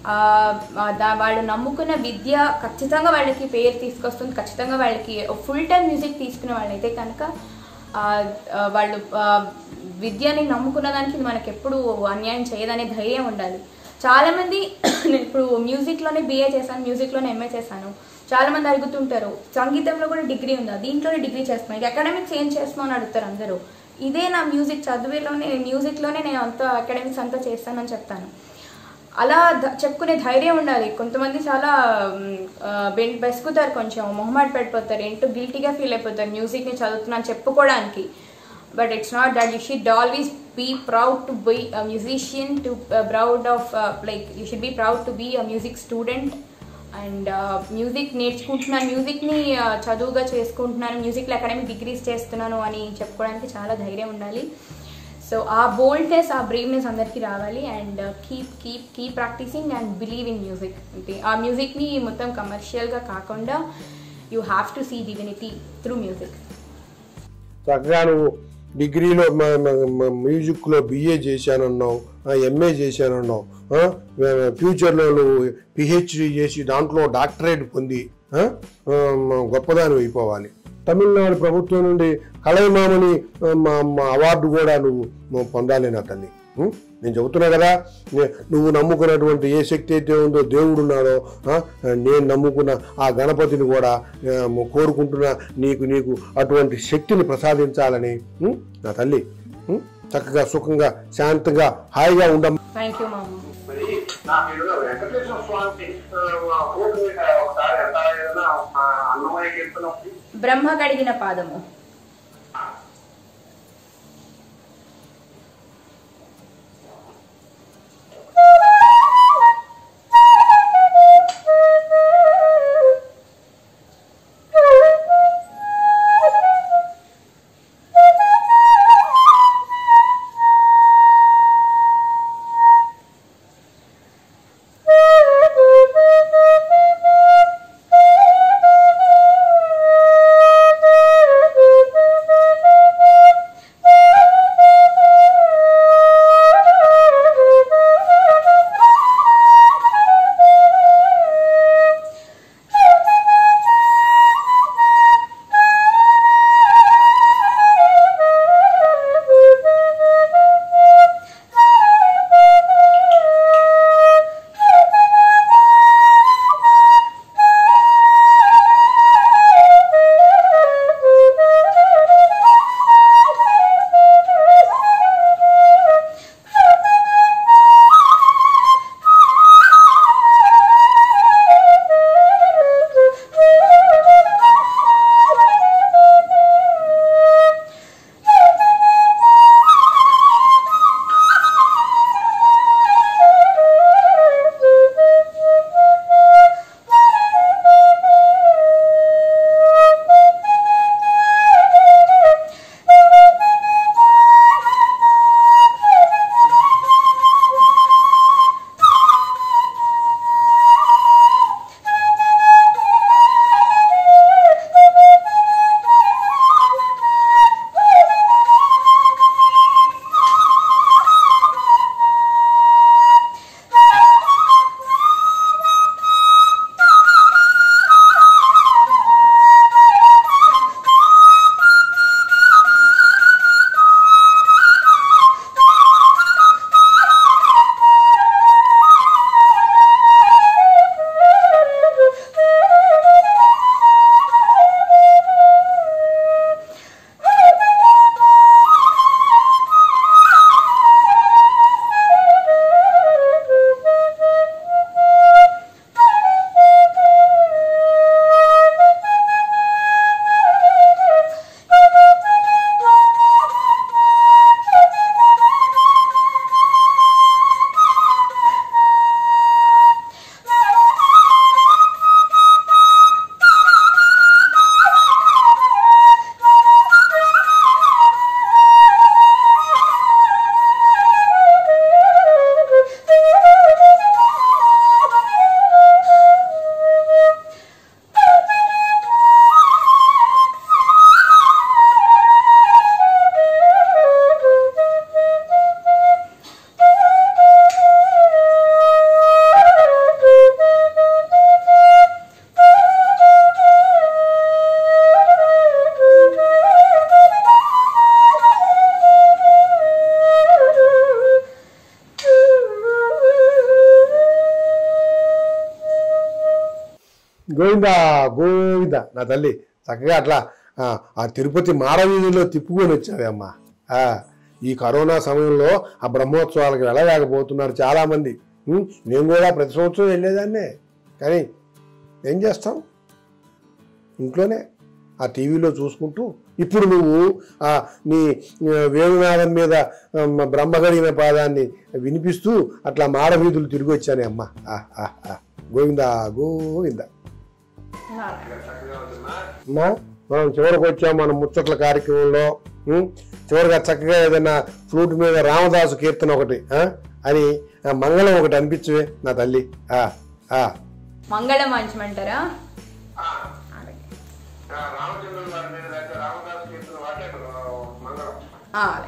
వాళ్ళు నమ్ముకున్న విద్య ఖచ్చితంగా వాళ్ళకి పేరు తీసుకొస్తుంది ఖచ్చితంగా వాళ్ళకి ఫుల్ టైం మ్యూజిక్ తీసుకునే వాళ్ళైతే కనుక ఆ, ఆ, వాళ్ళు ఆ, విద్యని నమ్ముకున్న దానికి మనకి ఎప్పుడు అన్యాయం చేయదనే ధైర్యం ఉండాలి చాలామంది నేను ఇప్పుడు మ్యూజిక్లోనే బీఏ చేశాను మ్యూజిక్లోనే ఎంఏ చేశాను చాలా మంది అడుగుతుంటారు సంగీతంలో కూడా డిగ్రీ ఉందా దీంట్లోనే డిగ్రీ చేస్తున్నాను అకాడమిక్స్ ఏం చేస్తున్నావు అని అడుగుతారు అందరూ ఇదే నా మ్యూజిక్ చదువులోనే మ్యూజిక్లోనే నేను అంతా అకాడమిక్స్ అంతా చేస్తానని చెప్తాను అలా ధ- చెప్పుకునే ధైర్యం ఉండాలి కొంతమంది చాలా మ్, ఆ, బెన్- బెసుకుతారు కొంచెం మొహమాట పడిపోతారు ఏంటో గిల్టీగా ఫీల్ అయిపోతారు మ్యూజిక్ని చదువుతున్నాను చెప్పుకోవడానికి but it's not that you should always be proud to be a musician to proud of like you should be proud to be a music student and music నేర్చుకుంటున్నాను మ్యూజిక్ని చదువుగా చేసుకుంటున్నాను మ్యూజిక్లో అకాడమిక్ డిగ్రీస్ చేస్తున్నాను అని చెప్పుకోవడానికి చాలా ధైర్యం ఉండాలి సో ఆ బోల్డ్నెస్ ఆ బ్రేవ్నెస్ అందరికీ రావాలి and keep keep keep practising and believe in music అంటే ఆ మ్యూజిక్ని మొత్తం కమర్షియల్గా కాకుండా you have to see divinity through music చక్కగా నువ్వు డిగ్రీలో మ- మ- మ- మ్యూజిక్లో బిఏ చేశానన్నావు ఎంఏ చేశానన్నావు ఆ, ఫ్యూచర్లో నువ్వు పిహెచ్డి చేసి దాంట్లో డాక్టరేట్ పొంది ఆ, ఆ, గొప్పదాని అయిపోవాలి తమిళనాడు ప్రభుత్వం నుండి కళైమామని ఆ, మా మా అవార్డు కూడా నువ్వు మ- పొందాలి నా తల్లి ఉం? నేను చెబుతున్నా కదా నే- నువ్వు నమ్ముకున్నటువంటి ఏ శక్తి అయితే ఉందో దేవుడు ఉన్నాడో ఆ, నేను నమ్ముకున్న ఆ గణపతిని కూడా ఆ, మ- కోరుకుంటున్నా నీకు నీకు అటువంటి శక్తిని ప్రసాదించాలని ఉం? నా తల్లి ఉం? చక్కగా సుఖంగా శాంతంగా హాయిగా ఉండ థ్యాంక్ యూ మామ మరి నా పేరు వెంకటేశ్వర స్వామి ఆ, కోర్టు మీద ఒకసారి ఎంత ఏదైనా ఆ, అన్నమయ్య కీర్తన ఒకటి బ్రహ్మ కడిగిన పాదము Thank you. గోవింద గోవింద నా తల్లి చక్కగా అట్లా ఆ, ఆ తిరుపతి మారవీధిలో తిప్పుకొని వచ్చావే అమ్మా ఆ, ఈ కరోనా సమయంలో ఆ బ్రహ్మోత్సవాలకు వెళ్ళలేకపోతున్నారు చాలామంది ఉం? నేను కూడా ప్రతి సంవత్సరం వెళ్ళేదాన్నే కానీ ఏం చేస్తాం ఇంట్లోనే ఆ టీవీలో చూసుకుంటూ ఇప్పుడు నువ్వు ఆ నీ ఆ, వేణునాదం మీద ఆ, మ- బ్రహ్మగడిన పాదాన్ని వినిపిస్తూ అట్లా మాడవీధులు తిరిగి వచ్చానే అమ్మ ఆ, ఆ, ఆ. గోవింద గోవింద నారాయణ చక్కగా ఉంటుందా అమ్మా మనం చివరికి వచ్చాం మన ముచ్చట్ల కార్యక్రమంలో ఉం? చివరిగా చక్కగా ఏదైనా ఫ్లూట్ మీద రామదాసు కీర్తన ఒకటి ఆ? అని ఆ, మంగళం ఒకటి అనిపించవే నా తల్లి ఆ, ఆ. మంగళం వాయించమంటారా ఆ, ఆ, రామచంద్రుడు గారి మీద లేకపోతే రామదాస్ కీర్తన వాటే ఆ, మంగళం ఆ, అలాగే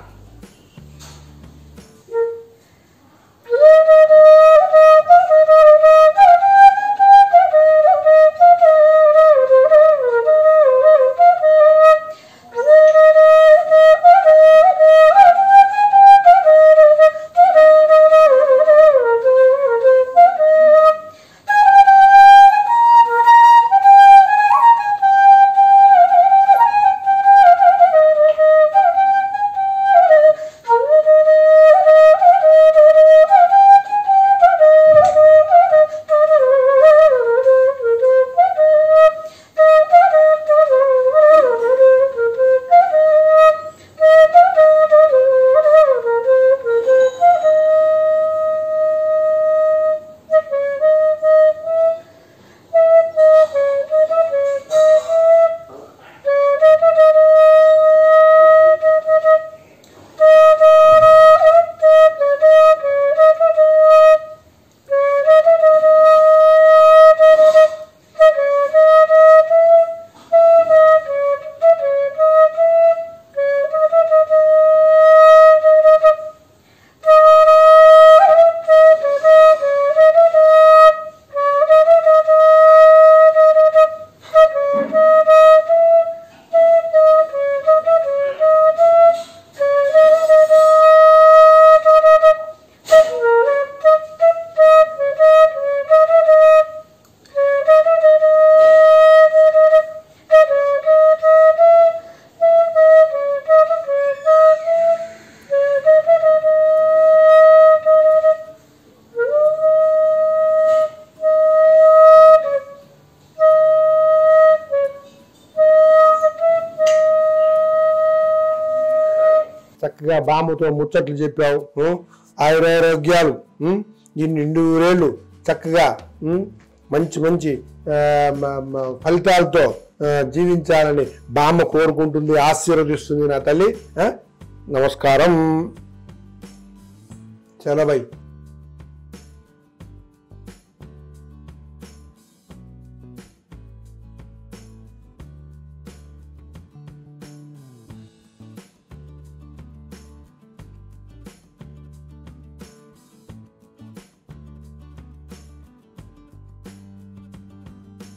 చక్కగా బామ్మతో ముచ్చట్లు చెప్పావు ఉం? ఆయురారోగ్యాలు ఉం? ఈ నిండు రేళ్ళు చక్కగా ఉం? మంచి మంచి ఆ, మ- మ- ఫలితాలతో ఆ, జీవించాలని బామ్మ కోరుకుంటుంది ఆశీర్వదిస్తుంది నా తల్లి ఆ? నమస్కారం చలబై